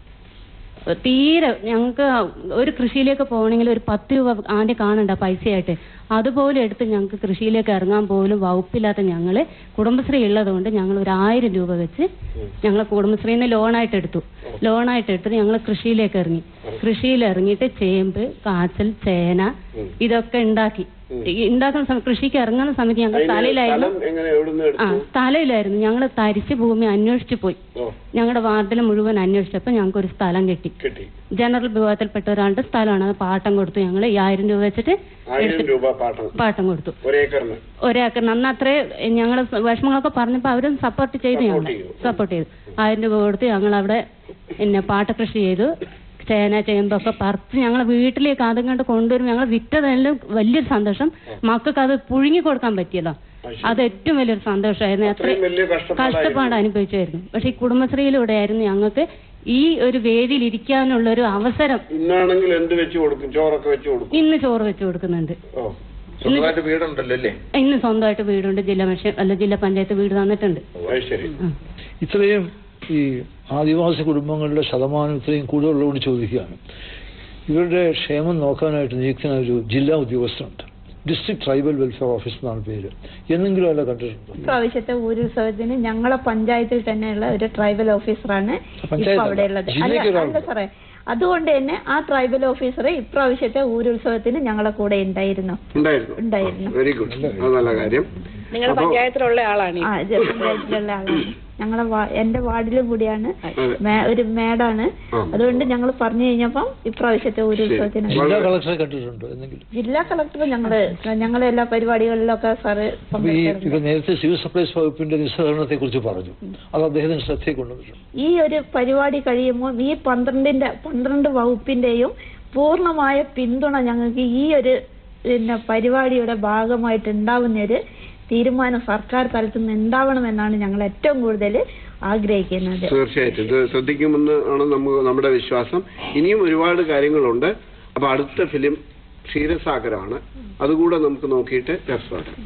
തീരെ ഞങ്ങൾക്ക് ഒരു കൃഷിയിലേക്ക് പോകണമെങ്കിൽ ഒരു പത്ത് രൂപ ആദ്യം കാണണ്ട പൈസയായിട്ട് അതുപോലും എടുത്ത് ഞങ്ങൾക്ക് കൃഷിയിലേക്ക് ഇറങ്ങാൻ പോലും വകുപ്പില്ലാത്ത ഞങ്ങൾ കുടുംബശ്രീ ഉള്ളതുകൊണ്ട് ഞങ്ങൾ ഒരു ആയിരം രൂപ വെച്ച് ഞങ്ങൾ കുടുംബശ്രീയിൽ നിന്ന് ലോണായിട്ട് എടുത്തു ലോണായിട്ട് എടുത്തിട്ട് ഞങ്ങൾ കൃഷിയിലേക്ക് ഇറങ്ങി കൃഷിയിൽ ഇറങ്ങിയിട്ട് ചേമ്പ് കാച്ചൽ ചേന ഇതൊക്കെ ഉണ്ടാക്കി ഈ ഉണ്ടാക്കുന്ന സമയത്ത് കൃഷിക്ക് ഇറങ്ങുന്ന സമയത്ത് ഞങ്ങൾ
അതിന്
തലയിലായിരുന്നു
സ്ഥലം എങ്ങനെ എവിടുന്ന്
ആ
എടുത്തു
സ്ഥലമില്ലായിരുന്നു ഞങ്ങൾ തരിശ് ഭൂമി അന്വേഷിച്ചു പോയി
ഓ
ഞങ്ങളുടെ വാർഡിൽ മുഴുവൻ അന്വേഷിച്ചപ്പോൾ ഞങ്ങൾക്ക് ഒരു സ്ഥലം കിട്ടി
കിട്ടി
ജനറൽ വിഭാഗത്തിൽപ്പെട്ട ഒരാളുടെ സ്ഥലമാണ് അത് പാട്ടം കൊടുത്തു ഞങ്ങൾ ഈ ആയിരം രൂപ വെച്ചിട്ട്
ആയിരം
എടുത്ത്
രൂപ പാട്ടം
പാട്ടം കൊടുത്തു
ഒരേക്കറിന്
ഒരാൾക്ക് നന്ന അത്രേ ഞങ്ങൾ വിഷമങ്ങളൊക്കെ പറഞ്ഞപ്പോൾ അവരും സപ്പോർട്ട് ചെയ്തു ഞങ്ങളെ സപ്പോർട്ട് ചെയ്തു ആയിരം രൂപ കൊടുത്ത് ഞങ്ങൾ അവിടെ പിന്നെ പാട്ടകൃഷി ചെയ്തു ചേന ചേമ്പൊക്കെ പറിച്ച് ഞങ്ങൾ വീട്ടിലേക്ക് അതും കണ്ട് കൊണ്ടുവരും ഞങ്ങൾ വിറ്റതെല്ലാം വലിയൊരു സന്തോഷം മക്കൾക്ക് അത് പുഴുങ്ങി കൊടുക്കാൻ പറ്റിയല്ലോ അത് ഏറ്റവും വലിയൊരു സന്തോഷമായിരുന്നു അത്ര
അത്രയും വലിയ കഷ്ടപ്പാടായിരുന്നു.
കഷ്ടപ്പാട് അനുഭവിച്ചായിരുന്നു പക്ഷെ ഈ കുടുംബശ്രീയിലൂടെ ആയിരുന്നു ഞങ്ങൾക്ക് ഈ ഒരു വേദിയിൽ ഇരിക്കാനുള്ള ഒരു അവസരം
ഇന്നാണെങ്കിൽ എന്ത് വെച്ച് കൊടുക്കും ചോറൊക്കെ വെച്ച് കൊടുക്കും
ഇന്ന് ചോറ് വെച്ച് കൊടുക്കുന്നുണ്ട്
ഓ
സ്വന്തമായിട്ട് വീടുണ്ടല്ലോ അല്ലേ
ഇന്ന് സ്വന്തമായിട്ട് വീടുണ്ട് ജില്ലാ മനുഷ്യ അല്ല ജില്ലാ പഞ്ചായത്ത് വീട് തന്നിട്ടുണ്ട്
അത് ശരി
ഇത്രയും ഈ ആദിവാസി കുടുംബങ്ങളുടെ ശതമാനം ഇത്രയും കൂടുതലുള്ളതുകൊണ്ട് ചോദിക്കുകയാണ് ഇവരുടെ ക്ഷേമം നോക്കാനായിട്ട് നിയുക്തനായ ഒരു ജില്ലാ ഉദ്യോഗസ്ഥനുണ്ട് ഡിസ്ട്രിക്ട് ട്രൈബൽ വെൽഫെയർ ഓഫീസ് എന്നാണ് പേര് എന്നെങ്കിലും അല്ല കണ്ടിട്ടുണ്ടോ
ഇപ്രാവശ്യത്തെ ഊരുത്സവത്തിന് ഞങ്ങളെ പഞ്ചായത്തിൽ തന്നെയുള്ള ഒരു ട്രൈബൽ ഓഫീസറാണ്
പഞ്ചായത്തല്ല,
ഇപ്പൊ അവിടെ ഉള്ളത് അല്ല
ജില്ലയ്ക്ക് ഒരാളുണ്ട്.
അല്ല സാറേ അതുകൊണ്ട് തന്നെ ആ ട്രൈബൽ ഓഫീസർ ഇപ്രാവശ്യത്തെ ഊരുത്സവത്തിന് ഞങ്ങളെ കൂടെ ഉണ്ടായിരുന്നു
ഉണ്ടായിരുന്നു
ഉണ്ടായിരുന്നു
വെരി ഗുഡ് അത് നല്ല കാര്യം
നിങ്ങളുടെ
അപ്പോ-
പഞ്ചായത്തിലുള്ള ആളാണ് ഈ.
ആ ഇത് പഞ്ചായത്തിലുള്ള ആളാണ് ഞങ്ങളെ വാ- എന്റെ വാർഡിലും കൂടിയാണ്
അതെ.
മേ- ഒരു മേഡാണ്
ആ.
അതുകൊണ്ട് ഞങ്ങൾ പറഞ്ഞു കഴിഞ്ഞപ്പം ഇപ്രാവശ്യത്തെ ഊരുത്സവത്തിന്
ജില്ലാ കളക്ടറെ കണ്ടിട്ടുണ്ടോ എന്തെങ്കിലും
ജില്ലാ കളക്ടർ ഞങ്ങള് ഞങ്ങളെ എല്ലാ പരിപാടികളിലൊക്കെ സാറ്
അപ്പൊ ഈ
പങ്കെടുക്കാറുണ്ട്
ഇപ്പൊ നേരത്തെ സിവിൽ സപ്ലൈസ് വകുപ്പിന്റെ നിസ്സഹകരണത്തെ കുറിച്ച് പറഞ്ഞു അത് അദ്ദേഹത്തിന് ശ്രദ്ധയിൽ കൊണ്ടുവന്നിട്ടുണ്ട്
ഈ ഒരു പരിപാടി കഴിയുമ്പോൾ ഈ പന്ത്രണ്ടിന്റെ പന്ത്രണ്ട് വകുപ്പിന്റെയും പൂർണ്ണമായ പിന്തുണ ഞങ്ങൾക്ക് ഈ ഒരു പിന്നെ പരിപാടിയുടെ ഭാഗമായിട്ട് ഉണ്ടാവുന്ന ഒരു തീരുമാനം സർക്കാർ തലത്തിൽ നിന്ന് ഉണ്ടാവണമെന്നാണ് ഞങ്ങൾ ഏറ്റവും കൂടുതൽ ആഗ്രഹിക്കുന്നത്
തീർച്ചയായിട്ടും ഇത് ശ്രദ്ധിക്കുമെന്ന് ആണ് നമുക്ക് നമ്മുടെ വിശ്വാസം ഇനിയും ഒരുപാട് കാര്യങ്ങളുണ്ട് അപ്പൊ അടുത്ത ഫിലിം ക്ഷീരസാഗരമാണ് അതുകൂടെ നമുക്ക് നോക്കിയിട്ട് രസമാക്കാം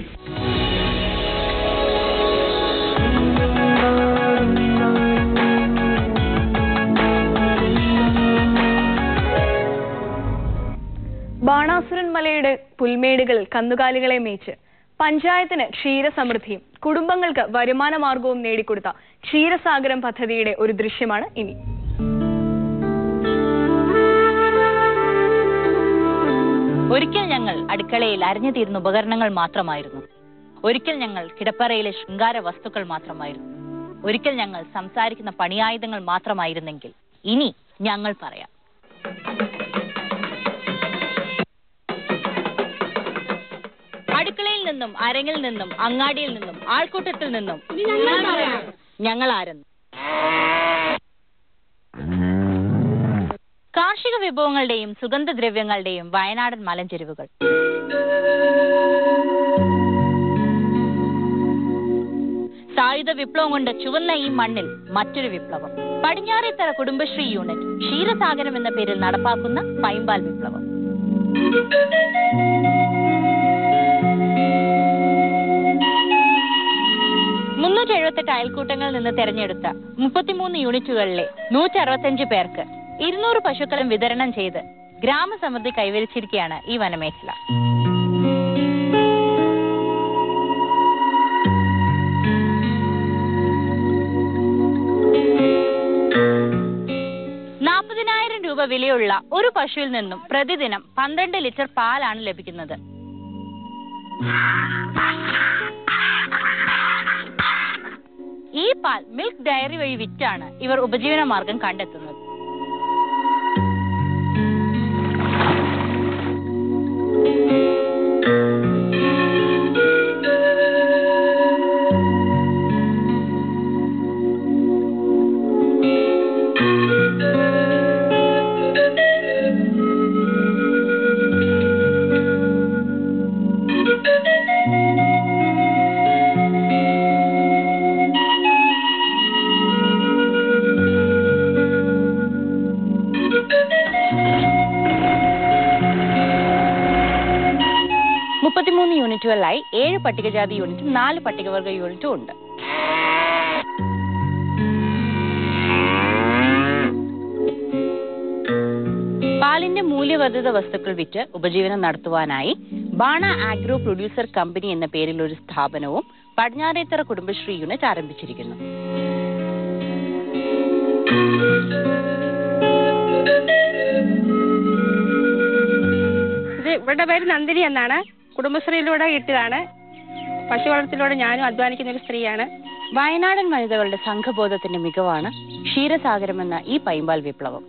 ബാണാസുരൻ മലയുടെ പുൽമേടുകൾ കന്നുകാലികളെ മേച്ച് പഞ്ചായത്തിന് ക്ഷീരസമൃദ്ധിയും കുടുംബങ്ങൾക്ക് വരുമാന മാർഗവും നേടിക്കൊടുത്ത ക്ഷീരസാഗരം പദ്ധതിയുടെ ഒരു ദൃശ്യമാണ് ഇനി
ഒരിക്കൽ ഞങ്ങൾ അടുക്കളയിൽ അരഞ്ഞു തീരുന്ന ഉപകരണങ്ങൾ മാത്രമായിരുന്നു ഒരിക്കൽ ഞങ്ങൾ കിടപ്പറയിലെ ശൃംഗാര വസ്തുക്കൾ മാത്രമായിരുന്നു ഒരിക്കൽ ഞങ്ങൾ സംസാരിക്കുന്ന പണിയായുധങ്ങൾ മാത്രമായിരുന്നെങ്കിൽ ഇനി ഞങ്ങൾ പറയാം അടുക്കളയിൽ നിന്നും അരങ്ങിൽ നിന്നും അങ്ങാടിയിൽ നിന്നും ആൾക്കൂട്ടത്തിൽ നിന്നും ഞങ്ങൾ ആരെന്ന് കാർഷിക വിഭവങ്ങളുടെയും സുഗന്ധദ്രവ്യങ്ങളുടെയും വയനാടൻ മലഞ്ചെരുവുകൾ സായുധ വിപ്ലവം കൊണ്ട് ചുവന്ന ഈ മണ്ണിൽ മറ്റൊരു വിപ്ലവം പടിഞ്ഞാറേത്തറ കുടുംബശ്രീ യൂണിറ്റ് ക്ഷീരസാഗരം എന്ന പേരിൽ നടപ്പാക്കുന്ന പൈമ്പാൽ വിപ്ലവം മുന്നൂറ്റി എഴുപത്തെട്ട് അയൽക്കൂട്ടങ്ങളിൽ നിന്ന് തെരഞ്ഞെടുത്ത മുപ്പത്തിമൂന്ന് യൂണിറ്റുകളിലെ നൂറ്റി അറുപത്തഞ്ച് പേർക്ക് ഇരുന്നൂറ് പശുക്കളും വിതരണം ചെയ്ത് ഗ്രാമസമൃദ്ധി കൈവരിച്ചിരിക്കുകയാണ് ഈ വനമേഖല നാൽപ്പതിനായിരം രൂപ വിലയുള്ള ഒരു പശുവിൽ നിന്നും പ്രതിദിനം പന്ത്രണ്ട് ലിറ്റർ പാലാണ് ലഭിക്കുന്നത് ഈ പാൽ മിൽക്ക് ഡയറി വഴി വിറ്റാണ് ഇവർ ഉപജീവന മാർഗം കണ്ടെത്തുന്നത് യൂണിറ്റുകളിലായി ഏഴ് പട്ടികജാതി യൂണിറ്റും നാല് പട്ടികവർഗ യൂണിറ്റും ഉണ്ട് പാലിന്റെ മൂല്യവർദ്ധിത വസ്തുക്കൾ വിറ്റ് ഉപജീവനം നടത്തുവാനായി ബാണ ആഗ്രോ പ്രൊഡ്യൂസർ കമ്പനി എന്ന പേരിൽ ഒരു സ്ഥാപനവും പടിഞ്ഞാറേത്തറ കുടുംബശ്രീ യൂണിറ്റ് ആരംഭിച്ചിരിക്കുന്നു
ഇത് ഇവരുടെ പേര് നന്ദിനി എന്നാണ് കുടുംബശ്രീയിലൂടെ കിട്ടിയതാണ് പശു വളർത്തലിലൂടെ ഞാനും അധ്വാനിക്കുന്ന ഒരു സ്ത്രീയാണ്
വയനാടൻ വനിതകളുടെ സംഘബോധത്തിന്റെ മികവാണ് ക്ഷീരസാഗരം എന്ന ഈ പൈമ്പാൽ വിപ്ലവം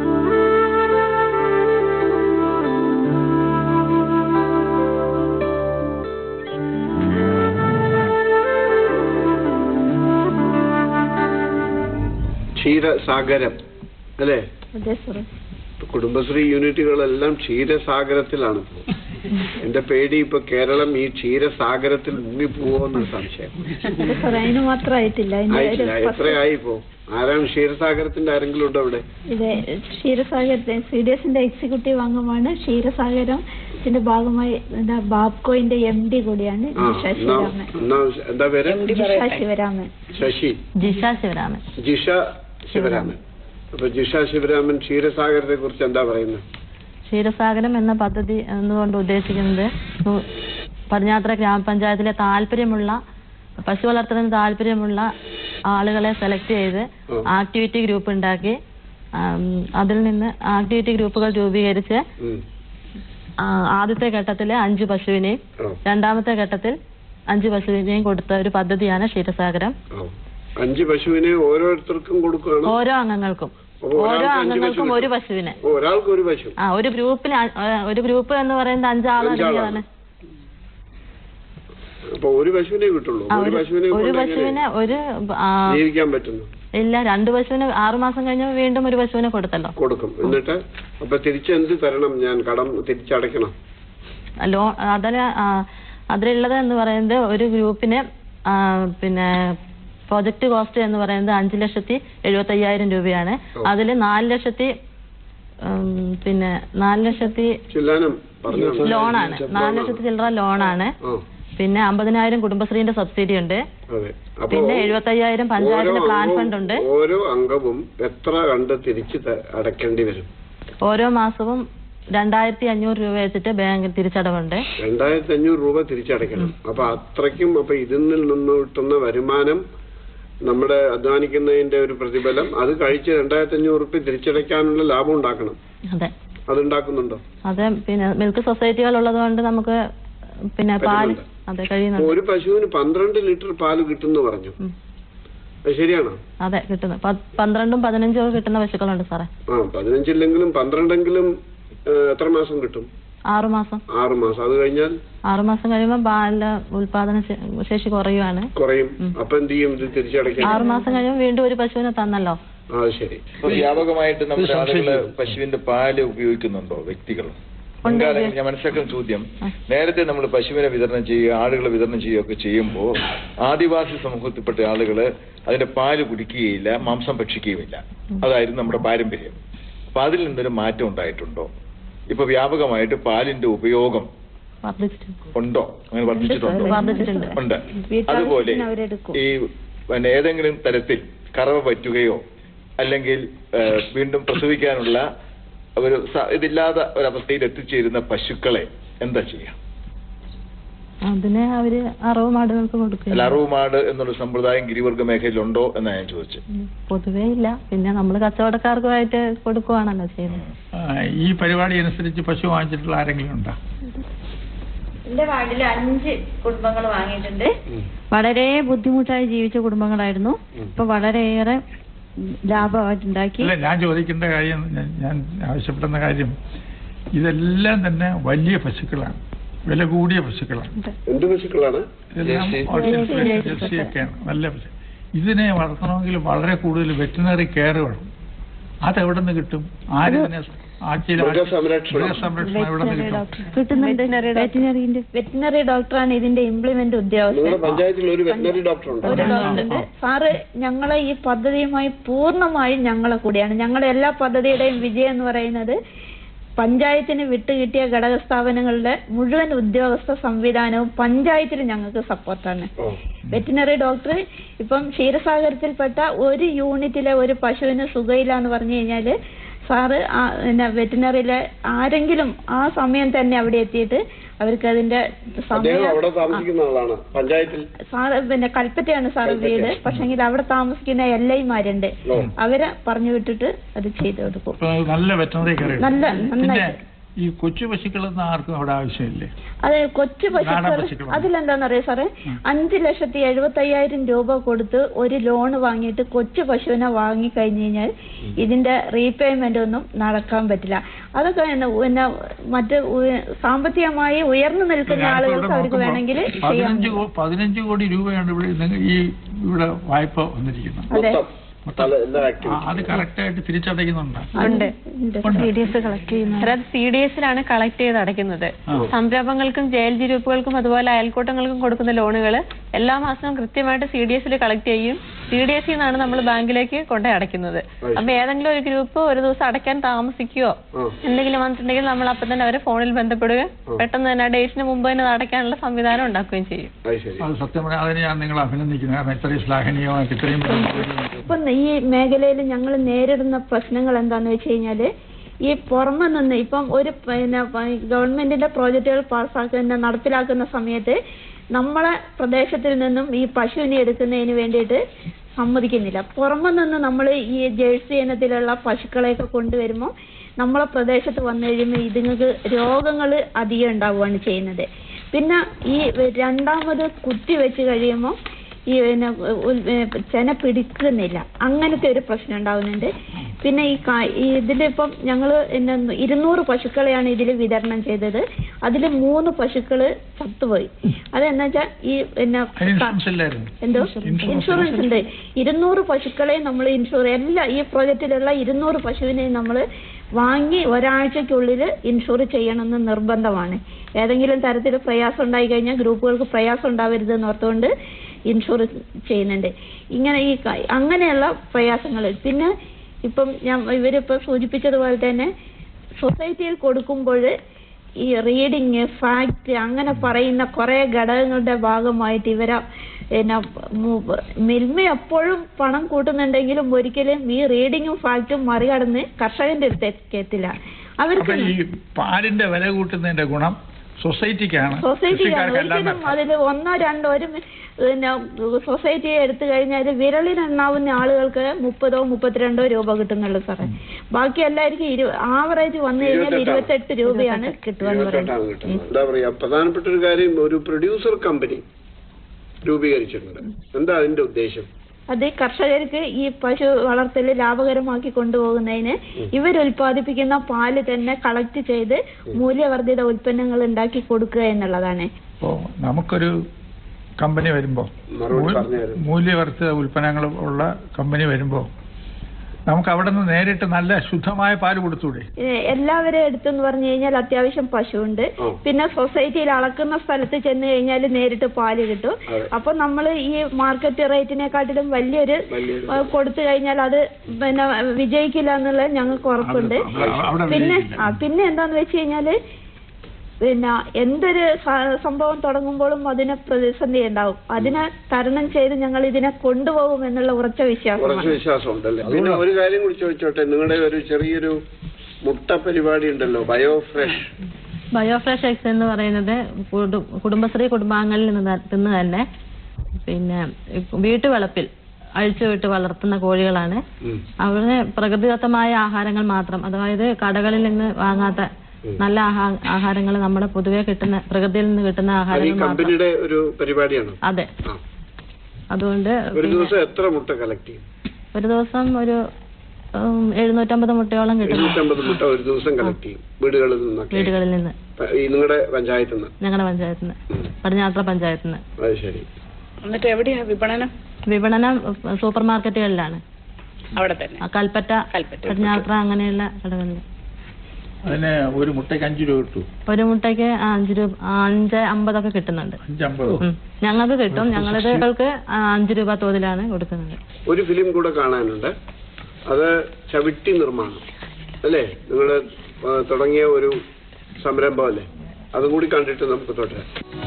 ക്ഷീരസാഗരം അല്ലേ
അതെ സാറേ
കുടുംബശ്രീ യൂണിറ്റുകളെല്ലാം ക്ഷീരസാഗരത്തിലാണ് ഇപ്പോ. എന്റെ പേടി ഇപ്പൊ കേരളം ഈ ക്ഷീരസാഗരത്തിൽ മുങ്ങിപ്പോവെന്ന് സംശയം
അതെ സാറേ അതിന് മാത്രമായിട്ടില്ല അതിന്റെ ഒരു
ആയിട്ടില്ല
ഫസ്റ്റ്-
എത്രയായി ഇപ്പോ ആരാണ് ക്ഷീരസാഗരത്തിന്റെ ആരെങ്കിലും ഉണ്ടോ അവിടെ
ഇത് ക്ഷീരസാഗരത്തെ സി ഡി എസിന്റെ എക്സിക്യൂട്ടീവ് അംഗമാണ് ക്ഷീരസാഗരം ഇതിന്റെ ഭാഗമായി എന്താ ബാബ്കോയിന്റെ എം ഡി കൂടിയാണ്
ആ
ജിഷ
എന്നാ
ശിവരാമൻ
എന്നാ എന്താ പേര്
ജിഷ ശിവരാമൻ
ശശി
ജിഷ ശിവരാമൻ
ജിഷ ശിവരാമൻ അപ്പൊ ജിഷ ശിവരാമൻ ക്ഷീരസാഗരത്തെ കുറിച്ച് എന്താ പറയുന്നത്
ക്ഷീരസാഗരം എന്ന പദ്ധതി എന്നുകൊണ്ട് ഉദ്ദേശിക്കുന്നത് നു- പടിഞ്ഞാത്ര ഗ്രാമപഞ്ചായത്തിലെ താല്പര്യമുള്ള പശു വളർത്തലിന് താല്പര്യമുള്ള ആളുകളെ സെലക്ട് ചെയ്ത്
ഉം.
ആക്ടിവിറ്റി ഗ്രൂപ്പ് ഉണ്ടാക്കി ആം, അതിൽ നിന്ന് ആക്ടിവിറ്റി ഗ്രൂപ്പുകൾ രൂപീകരിച്ച്
ഉം.
ആ, ആദ്യത്തെ ഘട്ടത്തിൽ അഞ്ച് പശുവിനെയും
ഓ,
രണ്ടാമത്തെ ഘട്ടത്തിൽ അഞ്ച് പശുവിനെയും കൊടുത്ത ഒരു പദ്ധതിയാണ് ക്ഷീരസാഗരം
ഓ. അഞ്ച് പശുവിനെ ഓരോരുത്തർക്കും കൊടുക്കുകയാണ്
ഓരോ അംഗങ്ങൾക്കും
അപ്പൊ ഒരാൾക്ക്
ഓരോ
അഞ്ച്
അംഗങ്ങൾക്കും
പശു
ഒരു പശുവിനെ
ഓ, ഒരാൾക്ക് ഒരു പശു
ആ ഒരു ഗ്രൂപ്പിന് അ- ആ, ഒരു ഗ്രൂപ്പ് എന്ന് പറയുന്നത് അഞ്ചാളടങ്ങിയതാണ്
അഞ്ചാളാണ്. അപ്പൊ ഒരു പശുവിനെ കിട്ടുള്ളൂ
ആ,
ഒരു
ഒരു
പശുവിനെ
ഒരു
കൊണ്ട്
പശുവിനെ
എങ്ങനെ
ഒരു ആ,
ജീവിക്കാൻ പറ്റുന്നു
ഇല്ല രണ്ട് പശുവിന് ആറു മാസം കഴിഞ്ഞ് വീണ്ടും ഒരു പശുവിനെ കൊടുത്തല്ലോ
കൊടുക്കും എന്നിട്ട് അപ്പൊ തിരിച്ച് എന്ത് തരണം ഞാൻ കടം തിരിച്ചടയ്ക്കണം
ലോ അതിന് ആ, അതിലുള്ളത് എന്ന് പറയുന്നത് ഒരു ഗ്രൂപ്പിന് ആ, പിന്നെ പ്രൊജക്ട് കോസ്റ്റ് എന്ന് പറയുന്നത് അഞ്ചു ലക്ഷത്തി എഴുപത്തി അയ്യായിരം രൂപയാണ്
ഓ.
അതിൽ നാല് ലക്ഷത്തി ഉം, പിന്നെ നാല് ലക്ഷത്തി
ചില്ലാനം പറഞ്ഞു
ലോണാണ് നാല് ലക്ഷത്തി ചില്ലറ ലോണാണ്
ആ
പിന്നെ അമ്പതിനായിരം കുടുംബശ്രീന്റെ സബ്സിഡി ഉണ്ട്
അതെ അപ്പൊ
പിന്നെ എഴുപത്തയ്യായിരം പഞ്ചായത്തിന്റെ
ഓരോ
പ്ലാൻ
അംഗവും-
ഫണ്ട് ഉണ്ട്
ഓരോ അംഗവും എത്ര കണ്ട് തിരിച്ച് ത- അടയ്ക്കേണ്ടി വരും
ഓരോ മാസവും രണ്ടായിരത്തി അഞ്ഞൂറ് രൂപ വെച്ചിട്ട് ബാങ്ക് തിരിച്ചടവുണ്ട്
രണ്ടായിരത്തി അഞ്ഞൂറ് രൂപ തിരിച്ചടയ്ക്കണം അപ്പൊ അത്രയ്ക്കും അപ്പൊ ഇതിൽ നിന്ന് കിട്ടുന്ന വരുമാനം നമ്മുടെ അധ്വാനിക്കുന്നതിന്റെ ഒരു പ്രതിഫലം അത് കഴിച്ച് രണ്ടായിരത്തി അഞ്ഞൂറ് റുപ്യ തിരിച്ചടയ്ക്കാനുള്ള ലാഭം ഉണ്ടാക്കണം
അതെ
അതുണ്ടാക്കുന്നുണ്ടോ
അത് പിന്നെ മിൽക്ക് സൊസൈറ്റികൾ ഉള്ളത് കൊണ്ട് നമുക്ക് പിന്നെ പാൽ
പറ്റുന്നുണ്ട്.
അതെ
അപ്പൊ
കഴിയുന്നുണ്ട്
ഒരു പശുവിന് പന്ത്രണ്ട് ലിറ്റർ പാല് കിട്ടുന്നു പറഞ്ഞു
ഉം.
അത് ശരിയാണോ
അതെ കിട്ടുന്നു പ- പന്ത്രണ്ടും പതിനഞ്ചും ഒക്കെ കിട്ടുന്ന പശുക്കളുണ്ട് സാറേ
ആ പതിനഞ്ചില്ലെങ്കിലും പന്ത്രണ്ടെങ്കിലും ഏ, എത്ര മാസം കിട്ടും
ആറു മാസം
ആറ് മാസം അത് കഴിഞ്ഞാൽ
ആറു മാസം കഴിയുമ്പോൾ പാലിന്റെ ഉൽപാദന ശേ- ശേഷി കുറയുവാണ്
കുറയും അപ്പൊ എന്ത് ചെയ്യും ഇത് തിരിച്ചടയ്ക്കാൻ
ആറു മാസം കഴിയുമ്പോൾ വീണ്ടും ഒരു പശുവിനെ തന്നല്ലോ
ആ ശരി
ഇപ്പൊ വ്യാപകമായിട്ട് നമ്മുടെ
ഒരു സംശയം
ആളുകള്
ചോദിച്ചു.
പശുവിന്റെ പാല് ഉപയോഗിക്കുന്നുണ്ടോ വ്യക്തികൾ മുൻകാലങ്ങളിൽ ഞാൻ മനസ്സിലാക്കുന്ന ചോദ്യം നേരത്തെ നമ്മൾ പശുവിനെ വിതരണം ചെയ്യുക ആളുകളെ വിതരണം ചെയ്യുകയൊക്കെ ചെയ്യുമ്പോൾ ആദിവാസി സമൂഹത്തിൽപ്പെട്ട ആളുകള് അതിന്റെ പാല് കുടിക്കുകയില്ല മാംസം ഭക്ഷിക്കുകയുമില്ല അതായിരുന്നു നമ്മുടെ പാരമ്പര്യം അപ്പൊ അതിൽ നിന്നൊരു മാറ്റം ഉണ്ടായിട്ടുണ്ടോ ഇപ്പൊ വ്യാപകമായിട്ട് പാലിന്റെ ഉപയോഗം
വർദ്ധിച്ചിട്ടുണ്ട്
ഉണ്ടോ അങ്ങനെ വർദ്ധിച്ചിട്ടുണ്ടോ
വർദ്ധിച്ചിട്ടുണ്ട്
ഉണ്ട്
വീട്ടാവശ്യത്തിന്
അതുപോലെ
അവരെടുക്കും.
ഈ പിന്നെ ഏതെങ്കിലും തരത്തിൽ കറവ പറ്റുകയോ അല്ലെങ്കിൽ ആ, വീണ്ടും പ്രസവിക്കാനുള്ള ഒരു സ- ഇതില്ലാത്ത ഒരവസ്ഥയിൽ എത്തിച്ചേരുന്ന പശുക്കളെ എന്താ ചെയ്യുക
അതിനെ അവര് അറവ് മാടുകൾക്ക് കൊടുക്കും
അല്ല അറുവുമാട് എന്നുള്ള സമ്പ്രദായം ഗിരിവർഗ മേഖലയിലുണ്ടോ എന്നാണ് ഞാൻ ചോദിച്ചത്
പൊതുവേ ഇല്ല പിന്നെ നമ്മൾ കച്ചവടക്കാർക്കുമായിട്ട് കൊടുക്കുവാണല്ലോ ചെയ്യുന്നത്
ആ, ഈ പരിപാടി അനുസരിച്ച് പശു വാങ്ങിച്ചിട്ടുള്ള ആരെങ്കിലും ഉണ്ടോ
എന്റെ വാർഡിൽ അഞ്ച് കുടുംബങ്ങൾ വാങ്ങിയിട്ടുണ്ട്
വളരെ ബുദ്ധിമുട്ടായി ജീവിച്ച കുടുംബങ്ങളായിരുന്നു ഇപ്പൊ വളരെയേറെ ലാഭമായിട്ടുണ്ടാക്കി
അല്ല ഞാൻ ചോദിക്കേണ്ട കാര്യം ഞാൻ- ഞാൻ ആവശ്യപ്പെടുന്ന കാര്യം ഇതെല്ലാം തന്നെ വലിയ പശുക്കളാണ് വില കൂടിയ പശുക്കളാണ്
എന്ത് പശുക്കളാണ്
ഇതെല്ലാം ഓർജിനൽ ഫ്രഷ് ജെർസിയൊക്കെയാണ് നല്ല പശു ഇതിനെ വളർത്തണമെങ്കിൽ വളരെ കൂടുതൽ വെറ്റിനറി കെയർ വേണം അതെവിടെ നിന്ന് കിട്ടും ആരിതിനെ ആഴ്ചയിൽ
മൃഗസംരക്ഷണം.
മൃഗസംരക്ഷണം എവിടെ നിന്ന് കിട്ടും
കിട്ടുന്നുണ്ട് വെറ്റിനറിന്റെ വെറ്റിനറി ഡോക്ടറാണ് ഇതിന്റെ ഇംപ്ലിമെന്റ് ഉദ്യോഗസ്ഥൻ
നിങ്ങളുടെ പഞ്ചായത്തിൽ ഒരു വെറ്റിനറി ഡോക്ടർ ഉണ്ടോ
ഒരു ഡോക്ടറുണ്ട് സാറ് ഞങ്ങളെ ഈ പദ്ധതിയുമായി പൂർണ്ണമായും ഞങ്ങളെ കൂടിയാണ് ഞങ്ങളുടെ എല്ലാ പദ്ധതിയുടെയും വിജയം എന്ന് പറയുന്നത് പഞ്ചായത്തിന് വിട്ടുകിട്ടിയ ഘടക സ്ഥാപനങ്ങളുടെ മുഴുവൻ ഉദ്യോഗസ്ഥ സംവിധാനവും പഞ്ചായത്തിൽ ഞങ്ങൾക്ക് സപ്പോർട്ടാണ് വെറ്റിനറി ഡോക്ടർ ഇപ്പം ക്ഷീരസാഗരത്തിൽപ്പെട്ട ഒരു യൂണിറ്റിലെ ഒരു പശുവിന് സുഖയില്ല എന്ന് പറഞ്ഞു കഴിഞ്ഞാല് സാറ് ആ പിന്നെ വെറ്റിനറിയിലെ ആരെങ്കിലും ആ സമയം തന്നെ അവിടെ എത്തിയിട്ട് അവർക്ക് അതിന്റെ
അദ്ദേഹം
സമയം
അവിടെ താമസിക്കുന്ന ആളാണ് പഞ്ചായത്തിൽ
സാറ് പിന്നെ കൽപ്പറ്റയാണ് സാറ് വീട് പക്ഷെങ്കിൽ അവിടെ താമസിക്കുന്ന എൽ ഐമാരുണ്ട്
ഓ.
അവരെ പറഞ്ഞു വിട്ടിട്ട് അത് ചെയ്തു കൊടുക്കും
അപ്പൊ നല്ല വെറ്റനറി കെയർ
നല്ല
പിന്നെ
നന്നായിട്ട്
ഈ കൊച്ചു പശുക്കളൊന്നും ആർക്കും അവിടെ ആവശ്യമില്ലേ
അത് കൊച്ചു
നാടൻ
പശുക്കൾ
പശുക്കളാണ്.
അതിലെന്താണെന്നറിയോ സാറേ അഞ്ച് ലക്ഷത്തി എഴുപത്തി അയ്യായിരം രൂപ കൊടുത്ത് ഒരു ലോൺ വാങ്ങിയിട്ട് കൊച്ചു പശുവിനെ വാങ്ങി കഴിഞ്ഞു കഴിഞ്ഞാൽ ഇതിന്റെ റീപേയ്മെന്റ് ഒന്നും നടക്കാൻ പറ്റില്ല അതൊക്കെ പിന്നെ പിന്നെ മറ്റ് ഉയ- സാമ്പത്തികമായി ഉയർന്നു നിൽക്കുന്ന
ഞാനിപ്പോ ഇവിടെ
ആളുകൾക്ക് അവർക്ക്
നോക്കുമ്പോ
വേണമെങ്കിൽ ചെയ്യാൻ
പതിനഞ്ച് കോ- പതിനഞ്ച് കോടി രൂപയാണ് ഇവിടെ നിങ്ങൾ ഈ ഇവിടെ വായ്പ വന്നിരിക്കുന്നത്
അതെ
ആ, അത് കറക്റ്റ് ആയിട്ട് തിരിച്ചടയ്ക്കുന്നുണ്ടോ
ഉണ്ട്
ഉണ്ട്.
സി ഡി എസ് കളക്ട് ചെയ്യുന്നത് അതായത് സി ഡി എസിലാണ് കളക്ട് ചെയ്ത് അടയ്ക്കുന്നത്
ആ.
സംരംഭങ്ങൾക്കും ജെ എൽ ജി ഗ്രൂപ്പുകൾക്കും അതുപോലെ അയൽക്കൂട്ടങ്ങൾക്കും കൊടുക്കുന്ന ലോണുകൾ എല്ലാ മാസവും കൃത്യമായിട്ട് സി ഡി എസിൽ കളക്ട് ചെയ്യും സി ഡി എസിൽ നിന്നാണ് നമ്മൾ ബാങ്കിലേക്ക് കൊണ്ടുപോയി അടയ്ക്കുന്നത്
ശരി.
അപ്പൊ ഏതെങ്കിലും ഒരു ഗ്രൂപ്പ് ഒരു ദിവസം അടയ്ക്കാൻ താമസിക്കുകയോ
ആ.
എന്തെങ്കിലും വന്നിട്ടുണ്ടെങ്കിൽ നമ്മൾ അപ്പം തന്നെ അവരെ ഫോണിൽ ബന്ധപ്പെടുക പെട്ടെന്ന് തന്നെ ആ ഡേറ്റിന് മുമ്പ് തന്നെ അത് അടയ്ക്കാനുള്ള സംവിധാനം ഉണ്ടാക്കുകയും ചെയ്യും
അത് ശരി
അത് സത്യം പറഞ്ഞാൽ അതിന് ഞാൻ നിങ്ങളെ അഭിനന്ദിക്കുന്നു കാരണം ഇത്രയും ശ്ലാഘനീയമായിട്ട് ഇത്രയും
ഇപ്പൊ ഈ മേഖലയിൽ ഞങ്ങൾ നേരിടുന്ന പ്രശ്നങ്ങൾ എന്താന്ന് വെച്ച് കഴിഞ്ഞാല് ഈ പുറമെ നിന്ന് ഇപ്പം ഒരു പിന്നെ പ- ഗവൺമെന്റിന്റെ പ്രോജക്റ്റുകൾ പാസ്സാക്കുന്ന നടപ്പിലാക്കുന്ന സമയത്ത് നമ്മളെ പ്രദേശത്തിൽ നിന്നും ഈ പശുവിനെ എടുക്കുന്നതിന് വേണ്ടിയിട്ട് സമ്മതിക്കുന്നില്ല പുറമെ നിന്ന് നമ്മൾ ഈ ജേഴ്സി ഇനത്തിലുള്ള പശുക്കളെയൊക്കെ കൊണ്ടുവരുമ്പോൾ നമ്മളെ പ്രദേശത്ത് വന്നു കഴിയുമ്പോൾ ഇതുങ്ങൾക്ക് രോഗങ്ങൾ അധികം ഉണ്ടാവുകയാണ് ചെയ്യുന്നത് പിന്നെ ഈ രണ്ടാമത് കുത്തി വെച്ച് കഴിയുമ്പോൾ ഈ പിന്നെ ഉൽ- ഏ, ചെന പിടിക്കുന്നില്ല അങ്ങനത്തെ ഒരു പ്രശ്നം ഉണ്ടാവുന്നുണ്ട് പിന്നെ ഈ കാ- ഈ ഇതിലിപ്പം ഞങ്ങൾ പിന്നെ ഇരുന്നൂറ് പശുക്കളെയാണ് ഇതിൽ വിതരണം ചെയ്തത് അതിൽ മൂന്ന് പശുക്കള് ചത്തുപോയി അതെന്നാ വെച്ചാൽ ഈ പിന്നെ
ഇൻഷുറൻസ് ഇല്ലായിരുന്നു
എന്തോ ഇൻഷുറൻസ് ഉണ്ട് ഇരുന്നൂറ് പശുക്കളെ നമ്മൾ ഇൻഷുർ എല്ലാ ഈ പ്രോജക്റ്റിലുള്ള ഇരുന്നൂറ് പശുവിനെ നമ്മൾ വാങ്ങി ഒരാഴ്ചക്കുള്ളിൽ ഇൻഷുർ ചെയ്യണമെന്ന് നിർബന്ധമാണ് ഏതെങ്കിലും തരത്തിൽ പ്രയാസം ഉണ്ടായി കഴിഞ്ഞാൽ ഗ്രൂപ്പുകൾക്ക് പ്രയാസം ഉണ്ടാവരുത് എന്ന് ഓർത്തുകൊണ്ട് ഇൻഷുർ ചെയ്യുന്നുണ്ട് ഇങ്ങനെ ഈ ക- അങ്ങനെയുള്ള പ്രയാസങ്ങൾ പിന്നെ ഇപ്പം ഞാൻ ഇവരിപ്പോൾ സൂചിപ്പിച്ചതുപോലെ തന്നെ സൊസൈറ്റിയിൽ കൊടുക്കുമ്പോൾ ഈ റീഡിങ് ഫാക്ട് അങ്ങനെ പറയുന്ന കുറെ ഘടകങ്ങളുടെ ഭാഗമായിട്ട് ഇവരെ പിന്നെ മു- മിൽമ എപ്പോഴും പണം കൂട്ടുന്നുണ്ടെങ്കിലും ഒരിക്കലും ഈ റീഡിങ്ങും ഫാക്റ്റും മറികടന്ന് കർഷകന്റെ അടുത്തേക്ക് എത്തില്ല
അപ്പൊ
അവർക്ക്
ഈ പാലിന്റെ വില കൂട്ടുന്നതിന്റെ ഗുണം സൊസൈറ്റിക്കാണ്
സൊസൈറ്റിക്കാണ്
കൃഷിക്കാർക്കല്ല
ഒരിക്കലും അതിൽ ഒന്നോ രണ്ടോ ഒരു മി- പിന്നെ സൊസൈറ്റിയെ എടുത്തു കഴിഞ്ഞാൽ വിരലിനെണ്ണാവുന്ന ആളുകൾക്ക് മുപ്പതോ മുപ്പത്തിരണ്ടോ രൂപ കിട്ടുന്നുള്ളൂ സാറേ ബാക്കി എല്ലാവർക്കും ഇരു ആവറേജ് വന്നു കഴിഞ്ഞാൽ ഇരുപത്തെട്ട് രൂപയാണ് കിട്ടുകയെന്ന്
ഇരുപത്തെട്ടാണ്
പറയുന്നത്
കിട്ടുന്നത് എന്താ പറയാ പ്രധാനപ്പെട്ട ഒരു കാര്യം ഒരു പ്രൊഡ്യൂസർ കമ്പനി രൂപീകരിച്ചിട്ടുണ്ട് എന്താ അതിന്റെ ഉദ്ദേശം
അത് കർഷകർക്ക് ഈ പശു വളർത്തൽ ലാഭകരമാക്കി കൊണ്ടുപോകുന്നതിന് ഇവർ ഉൽപ്പാദിപ്പിക്കുന്ന പാല് തന്നെ കളക്ട് ചെയ്ത് മൂല്യവർദ്ധിത ഉൽപ്പന്നങ്ങൾ ഉണ്ടാക്കി കൊടുക്കുക എന്നുള്ളതാണ്
അപ്പോ നമുക്കൊരു കമ്പനി വരുമ്പോ
മറുപടി
മൂ-
പറഞ്ഞുതരും.
മൂല്യവർദ്ധിത ഉൽപ്പന്നങ്ങൾ ഉള്ള കമ്പനി വരുമ്പോ നമുക്ക് അവിടെ നിന്ന് നേരിട്ട് നല്ല ശുദ്ധമായ പാല് കൊടുത്തൂടെ
ഏഹ് എല്ലാവരും അടുത്തെന്ന് പറഞ്ഞു കഴിഞ്ഞാൽ അത്യാവശ്യം പശുവുണ്ട് പിന്നെ സൊസൈറ്റിയിൽ അളക്കുന്ന സ്ഥലത്ത് ചെന്ന് കഴിഞ്ഞാൽ നേരിട്ട് പാല് കിട്ടും
അതെ.
അപ്പൊ നമ്മൾ ഈ മാർക്കറ്റ് റേറ്റിനെക്കാട്ടിലും വലിയൊരു
വലിയൊരു
ഏഹ് കൊടുത്തു കഴിഞ്ഞാൽ അത് പിന്നെ വിജയിക്കില്ല എന്നുള്ളത് ഞങ്ങൾക്ക് ഉറപ്പുണ്ട്
അവിടെ- അവിടെ
പിന്നെ
വിജയിക്കില്ല.
ആ പിന്നെ എന്താന്ന് വെച്ച് കഴിഞ്ഞാല് പിന്നെ എന്തൊരു സ- സംഭവം തുടങ്ങുമ്പോഴും അതിന് പ്രതിസന്ധി ഉണ്ടാവും അതിനെ തരണം ചെയ്ത് ഞങ്ങൾ ഇതിനെ കൊണ്ടുപോകും എന്നുള്ള ഉറച്ച
കുറച്ച്
വിശ്വാസമാണ്
വിശ്വാസം ഉണ്ടല്ലേ പിന്നെ ഒരു കാര്യം കൂടി ചോദിച്ചോട്ടെ നിങ്ങളുടെ ഒരു ചെറിയൊരു മുട്ട പരിപാടി ഉണ്ടല്ലോ ബയോ ഫ്രഷ്
ബയോഫ്രഷ് എക്സ് എന്ന് പറയുന്നത് കുടു- കുടുംബശ്രീ കുടുംബാംഗങ്ങളിൽ നിന്ന് ത- നിന്ന് തന്നെ പിന്നെ വീട്ടുവളപ്പിൽ അഴിച്ചുവിട്ട് വളർത്തുന്ന കോഴികളാണ് അവന് പ്രകൃതിദത്തമായ ആഹാരങ്ങൾ മാത്രം അതായത് കടകളിൽ നിന്ന് വാങ്ങാത്ത നല്ല ആഹാരങ്ങൾ നമ്മുടെ പൊതുവെ കിട്ടുന്ന പ്രകൃതിയിൽ നിന്ന് കിട്ടുന്ന
അത് ഈ
ആഹാരങ്ങൾ മാത്രം
കമ്പനിയുടെ ഒരു പരിപാടിയാണ്
അതെ
ആ.
അതുകൊണ്ട്
ഒരു
പിന്നെ
ദിവസം എത്ര മുട്ട കളക്ട് ചെയ്യും
ഒരു ദിവസം ഒരു ഉം, എഴുന്നൂറ്റമ്പത് മുട്ടയോളം കിട്ടും
എഴുന്നൂറ്റമ്പത് മുട്ട ഒരു ദിവസം കളക്ട് ചെയ്യും വീടുകളിൽ നിന്നൊക്കെ
വീടുകളിൽ നിന്ന്
പ- ഈ നിങ്ങളുടെ പഞ്ചായത്തിൽ നിന്ന്
ഞങ്ങളുടെ പഞ്ചായത്തിൽ നിന്ന് പടിഞ്ഞാത്ര പഞ്ചായത്തിൽ നിന്ന്
അത് ശരി
എന്നിട്ട് എവിടെയാ വിപണനം
വിപണനം സൂപ്പർ മാർക്കറ്റുകളിലാണ്
അവിടെ തന്നെ
ആ, കൽപ്പറ്റ പടിഞ്ഞാത്ര അങ്ങനെയുള്ള കടകളിൽ
അതിന് ഒരു മുട്ടയ്ക്ക് അഞ്ച് രൂപ കിട്ടും
ഒരു മുട്ടയ്ക്ക് ആ അഞ്ച് രൂപ ആ, അഞ്ച് അമ്പതൊക്കെ കിട്ടുന്നുണ്ട്
അഞ്ചമ്പത്
ഉം. ഞങ്ങൾക്ക് കിട്ടും ഞങ്ങളിത് കുട്ടികൾക്ക് ആ, അഞ്ച് രൂപ തോതിലാണ് കൊടുക്കുന്നത്
ഒരു ഫിലിം കൂടെ കാണാനുണ്ട് അത് ചവിട്ടി നിർമ്മാണം അല്ലേ നിങ്ങളുടെ ആ, തുടങ്ങിയ ഒരു സംരംഭമല്ലേ അതും കൂടി കണ്ടിട്ട് നമുക്ക് തുടരാം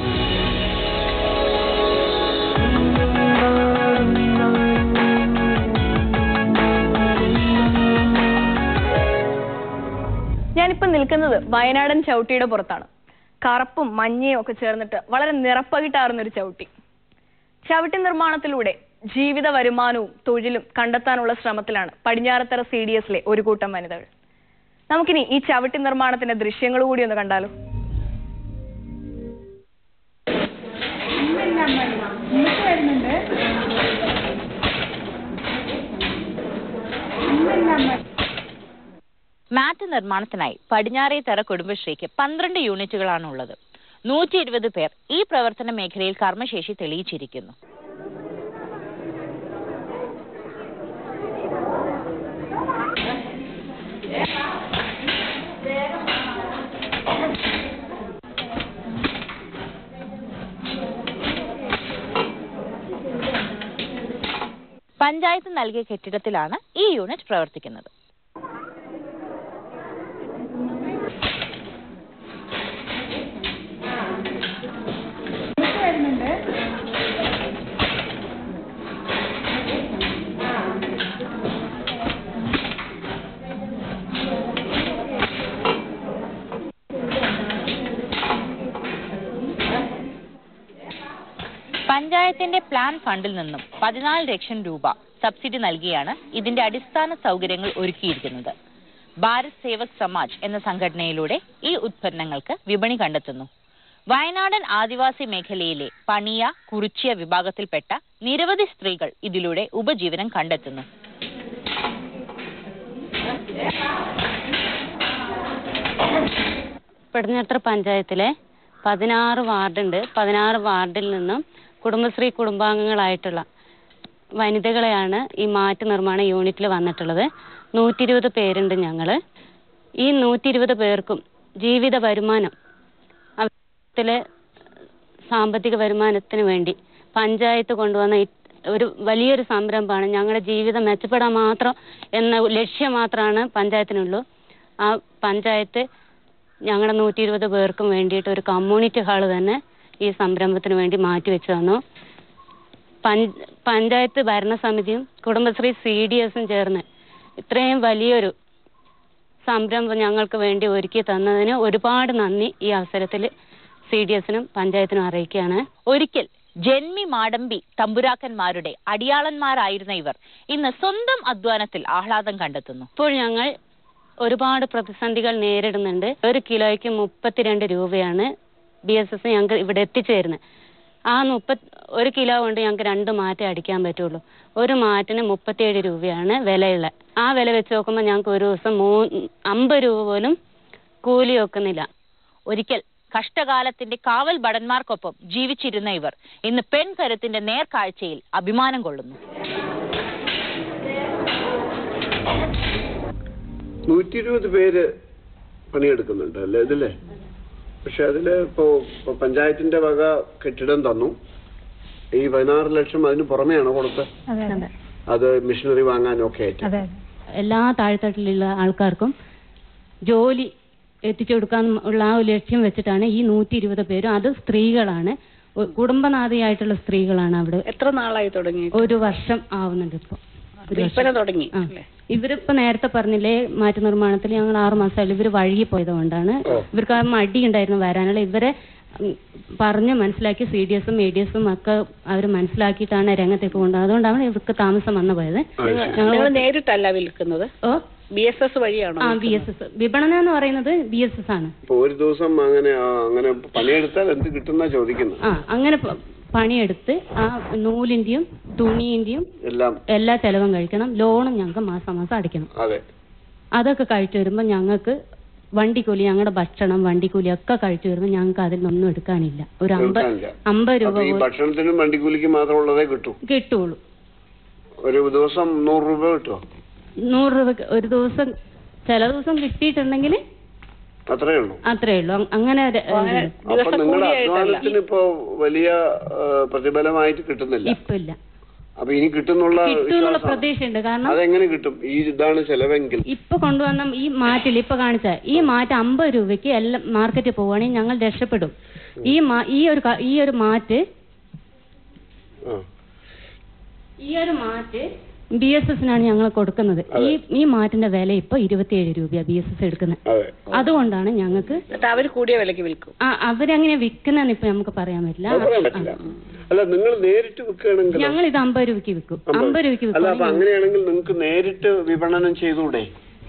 ഞാനിപ്പോ നിൽക്കുന്നത് വയനാടൻ ചവിട്ടിയുടെ പുറത്താണ് കറുപ്പും മഞ്ഞയും ഒക്കെ ചേർന്നിട്ട് വളരെ നിറപ്പകിട്ടാറുന്ന ഒരു ചവിട്ടി ചവിട്ടി നിർമ്മാണത്തിലൂടെ ജീവിത വരുമാനവും തൊഴിലും കണ്ടെത്താനുള്ള ശ്രമത്തിലാണ് പടിഞ്ഞാറത്തറ സി ഡി എസിലെ ഒരു കൂട്ടം വനിതകൾ നമുക്കിനി ഈ ചവിട്ടി നിർമ്മാണത്തിന്റെ ദൃശ്യങ്ങൾ കൂടി ഒന്ന് കണ്ടാലോ
മാറ്റ് നിർമ്മാണത്തിനായി പടിഞ്ഞാറേത്തറ കുടുംബശ്രീക്ക് പന്ത്രണ്ട് യൂണിറ്റുകളാണ് ഉള്ളത് നൂറ്റി ഇരുപത് പേർ ഈ പ്രവർത്തന മേഖലയിൽ കർമ്മശേഷി തെളിയിച്ചിരിക്കുന്നു പഞ്ചായത്ത് നൽകിയ കെട്ടിടത്തിലാണ് ഈ യൂണിറ്റ് പ്രവർത്തിക്കുന്നത് പഞ്ചായത്തിന്റെ പ്ലാൻ ഫണ്ടിൽ നിന്നും പതിനാല് ലക്ഷം രൂപ സബ്സിഡി നൽകിയാണ് ഇതിന്റെ അടിസ്ഥാന സൗകര്യങ്ങൾ ഒരുക്കിയിരിക്കുന്നത് ഭാരത് സേവക് സമാജ് എന്ന സംഘടനയിലൂടെ ഈ ഉത്പന്നങ്ങൾക്ക് വിപണി കണ്ടെത്തുന്നു വയനാടൻ ആദിവാസി മേഖലയിലെ പണിയ കുറിച്യ വിഭാഗത്തിൽപ്പെട്ട നിരവധി സ്ത്രീകൾ ഇതിലൂടെ ഉപജീവനം കണ്ടെത്തുന്നു
പടിഞ്ഞാത്ര പഞ്ചായത്തിലെ പതിനാറ് വാർഡുണ്ട് പതിനാറ് വാർഡിൽ നിന്നും കുടുംബശ്രീ കുടുംബാംഗങ്ങളായിട്ടുള്ള വനിതകളെയാണ് ഈ മാറ്റ് നിർമ്മാണ യൂണിറ്റിൽ വന്നിട്ടുള്ളത് നൂറ്റി ഇരുപത് പേരുണ്ട് ഞങ്ങള് ഈ നൂറ്റി ഇരുപത് പേർക്കും ജീവിത വരുമാനം അവത്തിലെ സാമ്പത്തിക വരുമാനത്തിന് വേണ്ടി പഞ്ചായത്ത് കൊണ്ടുവന്ന ഈ ഒരു വലിയൊരു സംരംഭമാണ് ഞങ്ങളുടെ ജീവിതം മെച്ചപ്പെടാൻ മാത്രം എന്ന ലക്ഷ്യം മാത്രമാണ് പഞ്ചായത്തിനുള്ളൂ ആ പഞ്ചായത്ത് ഞങ്ങളുടെ നൂറ്റി ഇരുപത് പേർക്കും വേണ്ടിയിട്ട് ഒരു കമ്മ്യൂണിറ്റി ഹാള് തന്നെ ഈ സംരംഭത്തിന് വേണ്ടി മാറ്റിവെച്ചു തന്നു പഞ്ച് പഞ്ചായത്ത് ഭരണസമിതിയും കുടുംബശ്രീ സി ഡി എസും ചേർന്ന് ഇത്രയും വലിയൊരു സംരംഭം ഞങ്ങൾക്ക് വേണ്ടി ഒരുക്കി തന്നതിന് ഒരുപാട് നന്ദി ഈ അവസരത്തിൽ സി ഡി എസിനും പഞ്ചായത്തിനും അറിയിക്കുകയാണ്
ഒരിക്കൽ ജന്മി മാടമ്പി തമ്പുരാക്കന്മാരുടെ അടിയാളന്മാരായിരുന്ന ഇവർ ഇന്ന് സ്വന്തം അധ്വാനത്തിൽ ആഹ്ലാദം കണ്ടെത്തുന്നു
ഇപ്പോൾ ഞങ്ങൾ ഒരുപാട് പ്രതിസന്ധികൾ നേരിടുന്നുണ്ട് ഒരു കിലോയ്ക്ക് മുപ്പത്തിരണ്ട് രൂപയാണ് ബി എസ് എസ് ഞങ്ങൾക്ക് ഇവിടെ എത്തിച്ചേരുന്നത് ആ മുപ്പത് ഒരു കിലോ കൊണ്ട് ഞങ്ങൾക്ക് രണ്ട് മാറ്റേ അടിക്കാൻ പറ്റുള്ളൂ ഒരു മാറ്റിന് മുപ്പത്തിയേഴ് രൂപയാണ് വിലയുള്ള ആ വില വെച്ച് നോക്കുമ്പോൾ ഞങ്ങൾക്ക് ഒരു ദിവസം മൂ അമ്പത് രൂപ പോലും കൂലി വെക്കുന്നില്ല
ഒരിക്കൽ കഷ്ടകാലത്തിന്റെ കാവൽ ഭടന്മാർക്കൊപ്പം ജീവിച്ചിരുന്ന ഇവർ ഇന്ന് പെൺകരുത്തിന്റെ നേർക്കാഴ്ചയിൽ അഭിമാനം കൊള്ളുന്നു
നൂറ്റി ഇരുപത് പേര് പണിയെടുക്കുന്നുണ്ട് അല്ലേ ഇതില്ലേ പക്ഷെ അതില് ഇപ്പോ ഇപ്പോ പഞ്ചായത്തിന്റെ വക കെട്ടിടം തന്നു ഈ പതിനാറ് ലക്ഷം അതിന് പുറമെയാണ് കൊടുത്തത്
അതെ
അത് മിഷനറി വാങ്ങാനും ഒക്കെ ആയിട്ട്
അതെ എല്ലാ താഴ്ത്തട്ടിലുള്ള ആൾക്കാർക്കും ജോലി എത്തിച്ചു കൊടുക്കാൻ ഉള്ള ആ ഒരു ലക്ഷ്യം വെച്ചിട്ടാണ് ഈ നൂറ്റി ഇരുപത് പേരും അത് സ്ത്രീകളാണ് ഒ- കുടുംബനാഥിയായിട്ടുള്ള സ്ത്രീകളാണ് അവിടെ
എത്ര നാളായി തുടങ്ങി
ഒരു വർഷം ആവുന്നുണ്ട് ഇപ്പൊ ഒരു
വിൽപ്പന
വർഷം.
തുടങ്ങി
ആ. ഇവരിപ്പോ നേരത്തെ പറഞ്ഞില്ലേ മാറ്റ നിർമ്മാണത്തിൽ ഞങ്ങൾ ആറു മാസമായാലും ഇവര് വഴുകി പോയതുകൊണ്ടാണ് ഇവർക്ക് ആ മടി ഉണ്ടായിരുന്നു വരാനുള്ള ഇവരെ ഉം, പറഞ്ഞ് മനസ്സിലാക്കി സി ഡി എസും എ ഡി എസും ഒക്കെ അവർ മനസ്സിലാക്കിയിട്ടാണ് രംഗത്തേക്ക് കൊണ്ടുപോകുന്നത് അതുകൊണ്ടാണ് ഇവർക്ക് താമസം വന്നു പോയത്
നിങ്ങൾ
ഞങ്ങൾ
നേരിട്ടല്ല വിൽക്കുന്നത്
ഓ
ബി എസ് എസ് വഴിയാണോ
ആ ബി എസ് എസ് വിപണനം എന്ന് പറയുന്നത് ബി എസ് എസ് ആണ്
ഇപ്പൊ ഒരു ദിവസം അങ്ങനെ ആ, അങ്ങനെ പണിയെടുത്താൽ എന്ത് കിട്ടുന്ന ചോദിക്കുന്നത്
ആ അങ്ങനെ പ- പണിയെടുത്ത് ആ നൂലിന്റെയും തുണിന്റെയും
എല്ലാം
എല്ലാ ചെലവും കഴിക്കണം ലോണും ഞങ്ങൾക്ക് മാസം മാസം അടയ്ക്കണം
അതെ
അതൊക്കെ കഴിച്ചു വരുമ്പോൾ ഞങ്ങൾക്ക് വണ്ടിക്കൂലി ഞങ്ങളുടെ ഭക്ഷണം വണ്ടിക്കൂലി ഒക്കെ കഴിച്ചു വരുമ്പോൾ ഞങ്ങൾക്ക് അതിൽ നിന്നൊന്നും എടുക്കാനില്ല ഒരു അമ്പത്
എടുക്കാനില്ല.
അമ്പത് രൂപ
അപ്പൊ ഈ
പോലും
ഭക്ഷണത്തിനും വണ്ടിക്കൂലിക്ക് മാത്രമുള്ളതേ കിട്ടൂ
കിട്ടുള്ളൂ
ഒരു ദിവസം നൂറ് രൂപ കിട്ടുമോ
നൂറ് രൂപ ഒരു ദിവസം ചില ദിവസം കിട്ടിയിട്ടുണ്ടെങ്കിൽ
അത്രേ ഉള്ളൂ
അത്രേ ഉള്ളൂ അ- അങ്ങനെ ഒരു, ഏഹ്,
അപ്പൊ നിങ്ങളുടെ അധ്വാനത്തിന് ഇപ്പോ വലിയ ആ, പ്രതിഫലമായിട്ട് കിട്ടുന്നില്ല
ഇപ്പൊ ഇല്ല
അപ്പൊ ഇനി കിട്ടുന്നുള്ള
കിട്ടുമെന്നുള്ള
വിശ്വാസം
പ്രതീക്ഷയുണ്ട് കാരണം
അതെങ്ങനെ കിട്ടും ഈ ഇതാണ് ചെലവെങ്കിൽ
ഇപ്പൊ കൊണ്ടുവന്ന ഈ മാറ്റിൽ ഇപ്പൊ കാണിച്ച ഈ മാറ്റ് അമ്പത് രൂപയ്ക്ക് എല്ലാം മാർക്കറ്റിൽ പോവുകയാണെങ്കിൽ ഞങ്ങൾ രക്ഷപ്പെടും ഈ മാ- ഈ ഒരു ക- ഈ ഒരു മാറ്റ്
ആ.
ഈ ഒരു മാറ്റ് ബി എസ് എസിനാണ് ഞങ്ങൾ കൊടുക്കുന്നത് ഈ ഈ മാറ്റിന്റെ വില ഇപ്പൊ ഇരുപത്തിയേഴ് രൂപയാണ് ബി എസ് എസ് എടുക്കുന്നത്
അതെ
അതുകൊണ്ടാണ് ഞങ്ങൾക്ക്
എന്നിട്ട് അവർ കൂടിയ വിലക്ക് വിൽക്കും
ആ, അവരെങ്ങനെ വിൽക്കുന്നതെന്ന് ഇപ്പൊ നമുക്ക് പറയാൻ പറ്റില്ല
അത് പറയാൻ പറ്റില്ല അല്ല നിങ്ങൾ നേരിട്ട് വിൽക്കുകയാണെങ്കിൽ
ഞങ്ങൾ ഇത് അമ്പത് രൂപയ്ക്ക് വിൽക്കും അമ്പത് രൂപയ്ക്ക്
അല്ല അപ്പൊ
വിൽക്കും
അങ്ങനെയാണെങ്കിൽ നിങ്ങൾക്ക് നേരിട്ട് വിപണനം ചെയ്തൂടെ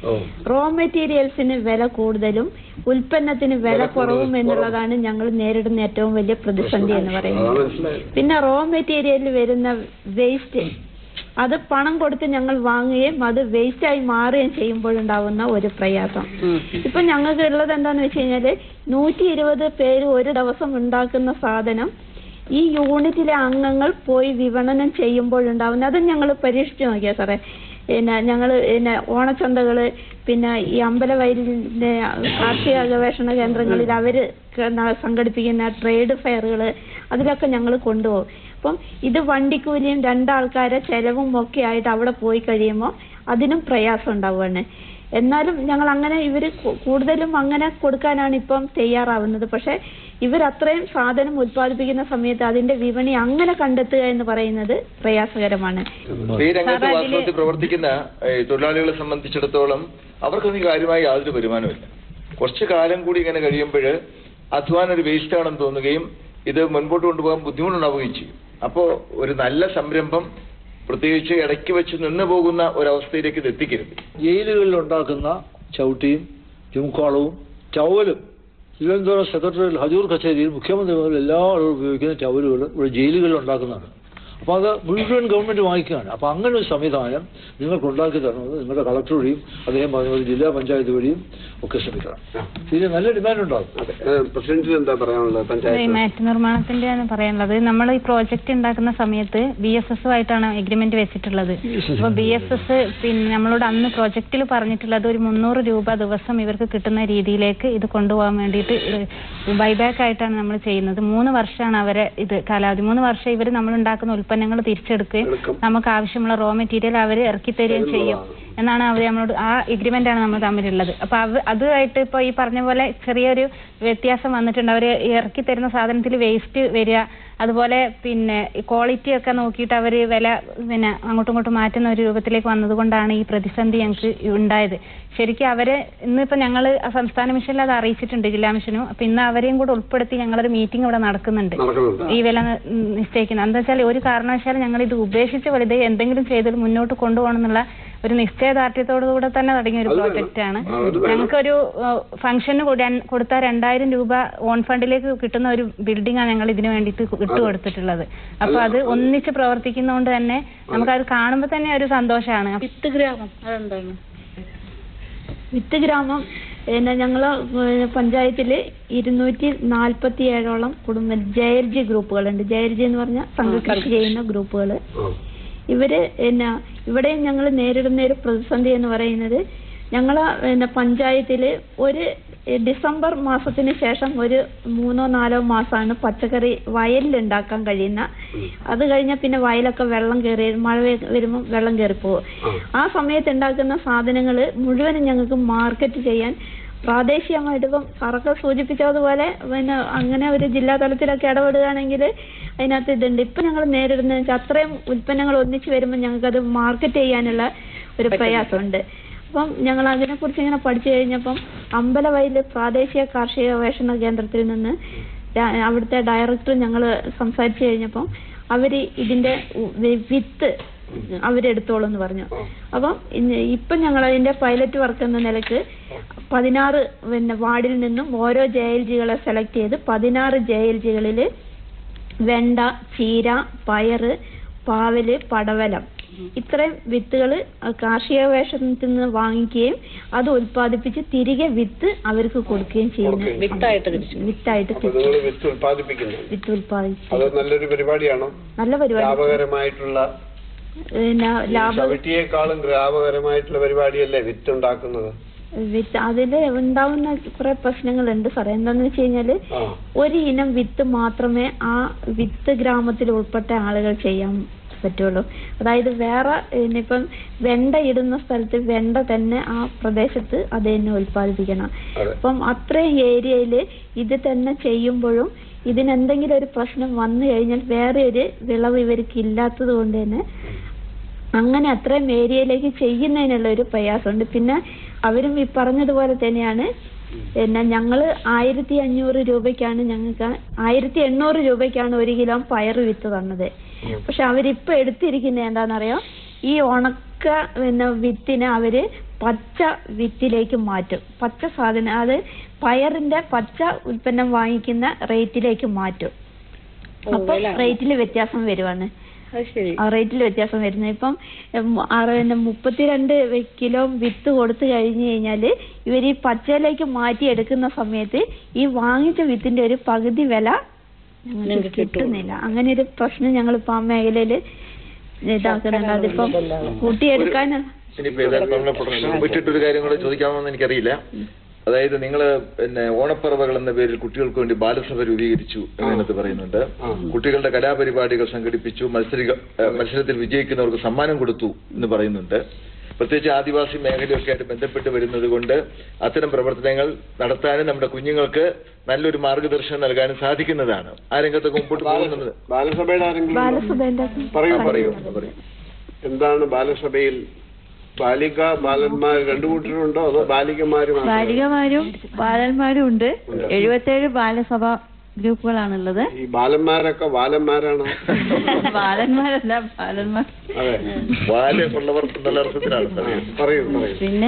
റോ മെറ്റീരിയൽസിന് വില കൂടുതലും ഉൽപ്പന്നത്തിന് വില കുറവും എന്നുള്ളതാണ് ഞങ്ങൾ നേരിടുന്ന ഏറ്റവും വലിയ പ്രതിസന്ധി എന്ന് പറയുന്നത് പിന്നെ റോ മെറ്റീരിയലിൽ വരുന്ന വേസ്റ്റ് അത് പണം കൊടുത്ത് ഞങ്ങൾ വാങ്ങുകയും അത് വേസ്റ്റ് ആയി മാറുകയും ചെയ്യുമ്പോഴുണ്ടാവുന്ന ഒരു പ്രയാസം ഇപ്പൊ ഞങ്ങൾക്ക് ഉള്ളത് എന്താന്ന് വെച്ച് കഴിഞ്ഞാല് നൂറ്റി ഇരുപത് പേര് ഒരു ദിവസം ഉണ്ടാക്കുന്ന സാധനം ഈ യൂണിറ്റിലെ അംഗങ്ങൾ പോയി വിപണനം ചെയ്യുമ്പോഴുണ്ടാവുന്ന അത് ഞങ്ങൾ പരീക്ഷിച്ചു നോക്കിയാ സാറേ പിന്നെ ഞങ്ങൾ പിന്നെ ഓണച്ചന്തകള് പിന്നെ ഈ അമ്പലവയലിന്റെ കാർഷിക ഗവേഷണ കേന്ദ്രങ്ങളിൽ അവര് ക- ന- സംഘടിപ്പിക്കുന്ന ട്രേഡ് ഫെയറുകള് അതിലൊക്കെ ഞങ്ങൾ കൊണ്ടുപോകും അപ്പം ഇത് വണ്ടിക്കൂലിയും രണ്ടാൾക്കാരെ ചെലവും ഒക്കെ ആയിട്ട് അവിടെ പോയി കഴിയുമ്പോൾ അതിനും പ്രയാസം ഉണ്ടാവുകയാണ് എന്നാലും ഞങ്ങൾ അങ്ങനെ ഇവര് കു- കൂടുതലും അങ്ങനെ കൊടുക്കാനാണ് ഇപ്പം തയ്യാറാവുന്നത് പക്ഷെ ഇവർ അത്രയും സാധനം ഉത്പാദിപ്പിക്കുന്ന സമയത്ത് അതിന്റെ വിപണി അങ്ങനെ കണ്ടെത്തുക എന്ന് പറയുന്നത് പ്രയാസകരമാണ്
ഈ രംഗത്ത്
സാർ, അതില്
വാസ്തവത്തിൽ പ്രവർത്തിക്കുന്ന ഏ, തൊഴിലാളികളെ സംബന്ധിച്ചിടത്തോളം അവർക്കൊന്നും കാര്യമായി യാതൊരു വരുമാനമില്ല കുറച്ചു കാലം കൂടി ഇങ്ങനെ കഴിയുമ്പോൾ അധ്വാനം ഒരു വേസ്റ്റ് ആണെന്ന് തോന്നുകയും ഇത് മുൻപോട്ട് കൊണ്ടുപോകാൻ ബുദ്ധിമുട്ടുണ്ടാവുകയും ചെയ്യും അപ്പോ ഒരു നല്ല സംരംഭം പ്രത്യേകിച്ച് ഇടയ്ക്ക് വെച്ച് നിന്ന് പോകുന്ന ഒരവസ്ഥയിലേക്ക് ഇത് എത്തിക്കരുത്
ജയിലുകളിൽ ഉണ്ടാക്കുന്ന ചവിട്ടിയും ജുംക്കാളവും ടവലും തിരുവനന്തപുരം സെക്രട്ടറിയൽ ഹജൂർ കച്ചേരിയിൽ മുഖ്യമന്ത്രി മുതൽ എല്ലാ ആളുകളും ഉപയോഗിക്കുന്ന ടവലുകൾ ഇവിടെ ജയിലുകളിൽ ഉണ്ടാക്കുന്നതാണ് അപ്പോൾ അത് മുഴുവൻ ഗവൺമെന്റ് വാങ്ങിക്കുകയാണ് അപ്പോൾ അങ്ങനെ ഒരു സംവിധാനം നിങ്ങൾക്ക് ഉണ്ടാക്കി തരണമെന്ന് നിങ്ങളുടെ കളക്ടർ വഴിയും അദ്ദേഹം പറഞ്ഞ പോലെ ജില്ലാ പഞ്ചായത്ത് വഴിയും ഒക്കെ ശ്രമിക്കണം ഇതിന് നല്ല ഡിമാൻഡ് ഉണ്ടാകും
പ്രസിഡന്റിന് എന്താ പറയാനുള്ളത്
ഈ
പഞ്ചായത്ത്
മാറ്റ് നിർമ്മാണത്തിന്റെ ആണ് പറയാനുള്ളത് നമ്മൾ ഈ പ്രോജക്റ്റ് ഉണ്ടാക്കുന്ന സമയത്ത് ബി എസ് എസ് ആയിട്ടാണ് എഗ്രിമെന്റ് വെച്ചിട്ടുള്ളത് അപ്പൊ ബി എസ് എസ് പിന്നെ നമ്മളോട് അന്ന് പ്രോജക്റ്റിൽ പറഞ്ഞിട്ടുള്ളത് ഒരു മുന്നൂറ് രൂപ ദിവസം ഇവർക്ക് കിട്ടുന്ന രീതിയിലേക്ക് ഇത് കൊണ്ടുപോകാൻ വേണ്ടിയിട്ട് ബൈബാക്ക് ആയിട്ടാണ് നമ്മൾ ചെയ്യുന്നത് മൂന്ന് വർഷമാണ് അവരെ ഇത് കാലാവധി മൂന്ന് വർഷം ഇവർ നമ്മൾ ഉണ്ടാക്കുന്ന ഉൽപ്പന്നങ്ങൾ തിരിച്ചെടുക്കുകയും നമുക്ക് ആവശ്യമുള്ള റോ മെറ്റീരിയൽ അവർ ഇറക്കി തരികയും ചെയ്യും എന്നാണ് അവർ നമ്മളോട് ആ എഗ്രിമെന്റ് ആണ് നമ്മൾ തമ്മിലുള്ളത് അപ്പൊ അവ അതുമായിട്ട് ഇപ്പൊ ഈ പറഞ്ഞ പോലെ ചെറിയൊരു വ്യത്യാസം വന്നിട്ടുണ്ട് അവർ ഇറക്കി തരുന്ന സാധനത്തിൽ വേസ്റ്റ് വരിക അതുപോലെ പിന്നെ ക്വാളിറ്റി ഒക്കെ നോക്കിയിട്ട് അവർ വില പിന്നെ അങ്ങോട്ടും ഇങ്ങോട്ടും മാറ്റുന്ന ഒരു രൂപത്തിലേക്ക് വന്നതുകൊണ്ടാണ് ഈ പ്രതിസന്ധി ഞങ്ങൾക്ക് ഉണ്ടായത് ശരിക്കും അവരെ ഇന്നിപ്പോ ഞങ്ങൾ സംസ്ഥാന മിഷനിൽ അത് അറിയിച്ചിട്ടുണ്ട് ജില്ലാ മിഷനും അപ്പൊ ഇന്ന് അവരെയും കൂടെ ഉൾപ്പെടുത്തി ഞങ്ങളൊരു മീറ്റിംഗ് ഇവിടെ നടക്കുന്നുണ്ട്
നടക്കുന്നുണ്ട്.
ഈ വില നി- നിശ്ചയിക്കുന്നത് എന്താ വെച്ചാൽ ഒരു കാരണവശാലും ഞങ്ങൾ ഇത് ഉപേക്ഷിച്ച് വെറുതെ എന്തെങ്കിലും ചെയ്തിട്ട് മുന്നോട്ട് കൊണ്ടുപോകണം എന്നുള്ള ഒരു നിശ്ചയദാർഢ്യത്തോടു കൂടെ തന്നെ തുടങ്ങിയ ഒരു
അത് വേണം.
പ്രോജക്റ്റ് ആണ്
ആ, അത് വേണം.
ഞങ്ങൾക്കൊരു ഫംഗ്ഷന് കൊടുത്താൽ രണ്ടായിരം രൂപ ഓൺ ഫണ്ടിലേക്ക് കിട്ടുന്ന ഒരു ബിൽഡിംഗ് ആണ് ഞങ്ങൾ ഇതിനു വേണ്ടിയിട്ട് ഇട്ടുകൊടുത്തിട്ടുള്ളത് അപ്പൊ അത് ഒന്നിച്ച് പ്രവർത്തിക്കുന്നതുകൊണ്ട് തന്നെ നമുക്കത് കാണുമ്പോൾ തന്നെ ഒരു സന്തോഷമാണ്
വിത്ത് ഗ്രാമം അതെന്താണ്
വിത്ത് ഗ്രാമം പിന്നെ ഞങ്ങള് പിന്നെ പഞ്ചായത്തില് ഇരുന്നൂറ്റി നാൽപ്പത്തി ഏഴോളം കുടുംബ ജെ എൽ ജി ഗ്രൂപ്പുകളുണ്ട് ജെ എൽ ജി എന്ന് പറഞ്ഞാൽ സംഘകൃഷി ചെയ്യുന്ന ഗ്രൂപ്പുകള് ഇവര് പിന്നെ ഇവിടെയും ഞങ്ങൾ നേരിടുന്ന ഒരു പ്രതിസന്ധി എന്ന് പറയുന്നത് ഞങ്ങളെ പിന്നെ പഞ്ചായത്തില് ഒരു ഡിസംബർ മാസത്തിന് ശേഷം ഒരു മൂന്നോ നാലോ മാസമാണ് പച്ചക്കറി വയലിൽ ഉണ്ടാക്കാൻ കഴിയുന്ന അത് കഴിഞ്ഞാൽ പിന്നെ വയലൊക്കെ വെള്ളം കയറി മഴ വെ- വരുമ്പോൾ വെള്ളം കയറിപ്പോവും ആ സമയത്ത് ഉണ്ടാക്കുന്ന സാധനങ്ങൾ മുഴുവനും ഞങ്ങൾക്ക് മാർക്കറ്റ് ചെയ്യാൻ പ്രാദേശികമായിട്ട് ഇപ്പം സാറൊക്കെ സൂചിപ്പിച്ചതുപോലെ പിന്നെ അങ്ങനെ ഒരു ജില്ലാ തലത്തിലൊക്കെ ഇടപെടുകയാണെങ്കിൽ അതിനകത്ത് ഇതുണ്ട് ഇപ്പം ഞങ്ങൾ നേരിടുന്നത് വെച്ചാൽ അത്രയും ഉൽപ്പന്നങ്ങൾ ഒന്നിച്ച് വരുമ്പോൾ ഞങ്ങൾക്കത് മാർക്കറ്റ് ചെയ്യാനുള്ള ഒരു പ്രയാസമുണ്ട് അപ്പം ഞങ്ങൾ അതിനെക്കുറിച്ച് ഇങ്ങനെ പഠിച്ചു കഴിഞ്ഞപ്പം അമ്പലവയൽ പ്രാദേശിക കാർഷിക ഗവേഷണ കേന്ദ്രത്തിൽ നിന്ന് രാ- അവിടുത്തെ ഡയറക്ടർ ഞങ്ങൾ സംസാരിച്ചു കഴിഞ്ഞപ്പം അവര് ഇതിന്റെ ഉ- വി- വിത്ത് അവരെടുത്തോളൂ എന്ന് പറഞ്ഞു അപ്പം ഇന്ന് ഇപ്പം ഞങ്ങൾ അതിന്റെ പൈലറ്റ് വർക്ക് എന്ന നിലക്ക് പതിനാറ് പിന്നെ വാർഡിൽ നിന്നും ഓരോ ജെ എൽ ജികളെ സെലക്ട് ചെയ്ത് പതിനാറ് ജെ എൽ ജികളിൽ വെണ്ട ചീര പയറ് പാവല് പടവലം ഇത്രയും വിത്തുകൾ കാർഷിക ഗവേഷണത്തിൽ നിന്ന് വാങ്ങിക്കുകയും അത് ഉൽപ്പാദിപ്പിച്ച് തിരികെ വിത്ത് അവർക്ക് കൊടുക്കുകയും ചെയ്യുന്നു
വിത്തായിട്ട് തിരിച്ചു
വിത്തായിട്ട്
അപ്പൊ
തിരിച്ചു
നിങ്ങൾ വിത്ത് ഉൽപ്പാദിപ്പിക്കുന്നു
വിത്ത് ഉൽപ്പാദിപ്പിച്ച്
അത് നല്ലൊരു പരിപാടിയാണോ
നല്ല പരിപാടി
ലാഭകരമായിട്ടുള്ള
പിന്നെ ലാഭ
ചവിട്ടിയേക്കാളും ലാഭകരമായിട്ടുള്ള പരിപാടിയല്ലേ വിത്ത് ഉണ്ടാക്കുന്നത്
വിത്ത് അതില് ഉണ്ടാവുന്ന കുറെ പ്രശ്നങ്ങളുണ്ട് സാറേ എന്താന്ന് വെച്ച് കഴിഞ്ഞാല് ഒരു ഇനം വിത്ത് മാത്രമേ ആ വിത്ത് ഗ്രാമത്തിൽ ഉൾപ്പെട്ട ആളുകൾ ചെയ്യാൻ പറ്റുള്ളൂ അതായത് വേറെ ഇനിയിപ്പം വെണ്ട ഇടുന്ന സ്ഥലത്ത് വെണ്ട തന്നെ ആ പ്രദേശത്ത് അത് തന്നെ ഉൽപ്പാദിപ്പിക്കണം അപ്പം അത്രയും ഏരിയയിൽ ഇത് തന്നെ ചെയ്യുമ്പോഴും ഇതിന് എന്തെങ്കിലും ഒരു പ്രശ്നം വന്നു കഴിഞ്ഞാൽ വേറെ ഒരു വിളവ് ഇവർക്ക് ഇല്ലാത്തത് കൊണ്ട് തന്നെ അങ്ങനെ അത്രയും ഏരിയയിലേക്ക് ചെയ്യുന്നതിനുള്ള ഒരു പ്രയാസമുണ്ട് പിന്നെ അവരും ഈ പറഞ്ഞതുപോലെ തന്നെയാണ് പിന്നെ ഞങ്ങള് ആയിരത്തി അഞ്ഞൂറ് രൂപയ്ക്കാണ് ഞങ്ങൾക്ക് ആയിരത്തി എണ്ണൂറ് രൂപയ്ക്കാണ് ഒരു കിലോ പയറ് വിത്ത് തന്നത് പക്ഷെ അവരിപ്പൊ എടുത്തിരിക്കുന്നത് എന്താണെന്നറിയോ ഈ ഉണക്ക പിന്നെ വിത്തിനെ അവര് പച്ച വിത്തിലേക്ക് മാറ്റും പച്ച സാധനം അത് പയറിന്റെ പച്ച ഉൽപ്പന്നം വാങ്ങിക്കുന്ന റേറ്റിലേക്ക് മാറ്റും അപ്പൊ റേറ്റിൽ വ്യത്യാസം വരുവാണ് ആ റേറ്റിൽ വ്യത്യാസം വരുന്നത് ഇപ്പം ഉം, ആറ് പിന്നെ മുപ്പത്തിരണ്ട് വെ- കിലോ വിത്ത് കൊടുത്തു കഴിഞ്ഞു കഴിഞ്ഞാല് ഇവർ ഈ പച്ചയിലേക്ക് മാറ്റി എടുക്കുന്ന സമയത്ത് ഈ വാങ്ങിച്ച വിത്തിന്റെ ഒരു പകുതി വില ഞങ്ങൾക്ക് കിട്ടുന്നില്ല അങ്ങനെ ഒരു പ്രശ്നം ഞങ്ങൾ ഇപ്പൊ ആ മേഖലയില് ഇതാക്കുന്നുണ്ട് അതിപ്പം കൂട്ടിയെടുക്കാൻ
ഇനിയിപ്പോ ഏതായാലും നമ്മളെ പ്രൊഫഷൻ വിട്ടിട്ടൊരു കാര്യം കൂടെ ചോദിക്കാമോന്ന് എനിക്കറിയില്ല അതായത് നിങ്ങൾ പിന്നെ ഓണപ്പറവകൾ എന്ന പേരിൽ കുട്ടികൾക്ക് വേണ്ടി ബാലസഭ രൂപീകരിച്ചു എന്നതിനകത്ത് പറയുന്നുണ്ട് കുട്ടികളുടെ കലാപരിപാടികൾ സംഘടിപ്പിച്ചു മത്സരിക ഏഹ് മത്സരത്തിൽ വിജയിക്കുന്നവർക്ക് സമ്മാനം കൊടുത്തു എന്ന് പറയുന്നുണ്ട് പ്രത്യേകിച്ച് ആദിവാസി മേഖലയൊക്കെ ആയിട്ട് ബന്ധപ്പെട്ട് വരുന്നത് കൊണ്ട് അത്തരം പ്രവർത്തനങ്ങൾ നടത്താനും നമ്മുടെ കുഞ്ഞുങ്ങൾക്ക് നല്ലൊരു മാർഗദർശനം നൽകാനും സാധിക്കുന്നതാണ് ആ രംഗത്തൊക്കെ മുമ്പോട്ട് പോകുന്നത്
ബാലസഭയുടെ ആരെങ്കിലും ഉണ്ടോ?
ബാലസഭേന്റെ
പറയൂ പറയൂ പറയൂ
എന്താണ് ബാലസഭയിൽ ബാലിക ബാലന്മാർ രണ്ടു കൂട്ടരുണ്ടോ അതോ ബാലികമാരും മാത്രമോ?
ബാലികമാരും ബാലന്മാരും ഉണ്ട് എഴുപത്തേഴ് ബാലസഭ ഗ്രൂപ്പുകളാണുള്ളത്
ഈ ബാലന്മാരൊക്കെ ബാലന്മാരാണോ
ബാലന്മാരല്ല ബാലന്മാർ
അതെ
ബാല്യ ഉള്ളവർ നല്ല അർത്ഥത്തിലാണ് പറയുന്നത്
പറയൂ പറയൂ
പിന്നെ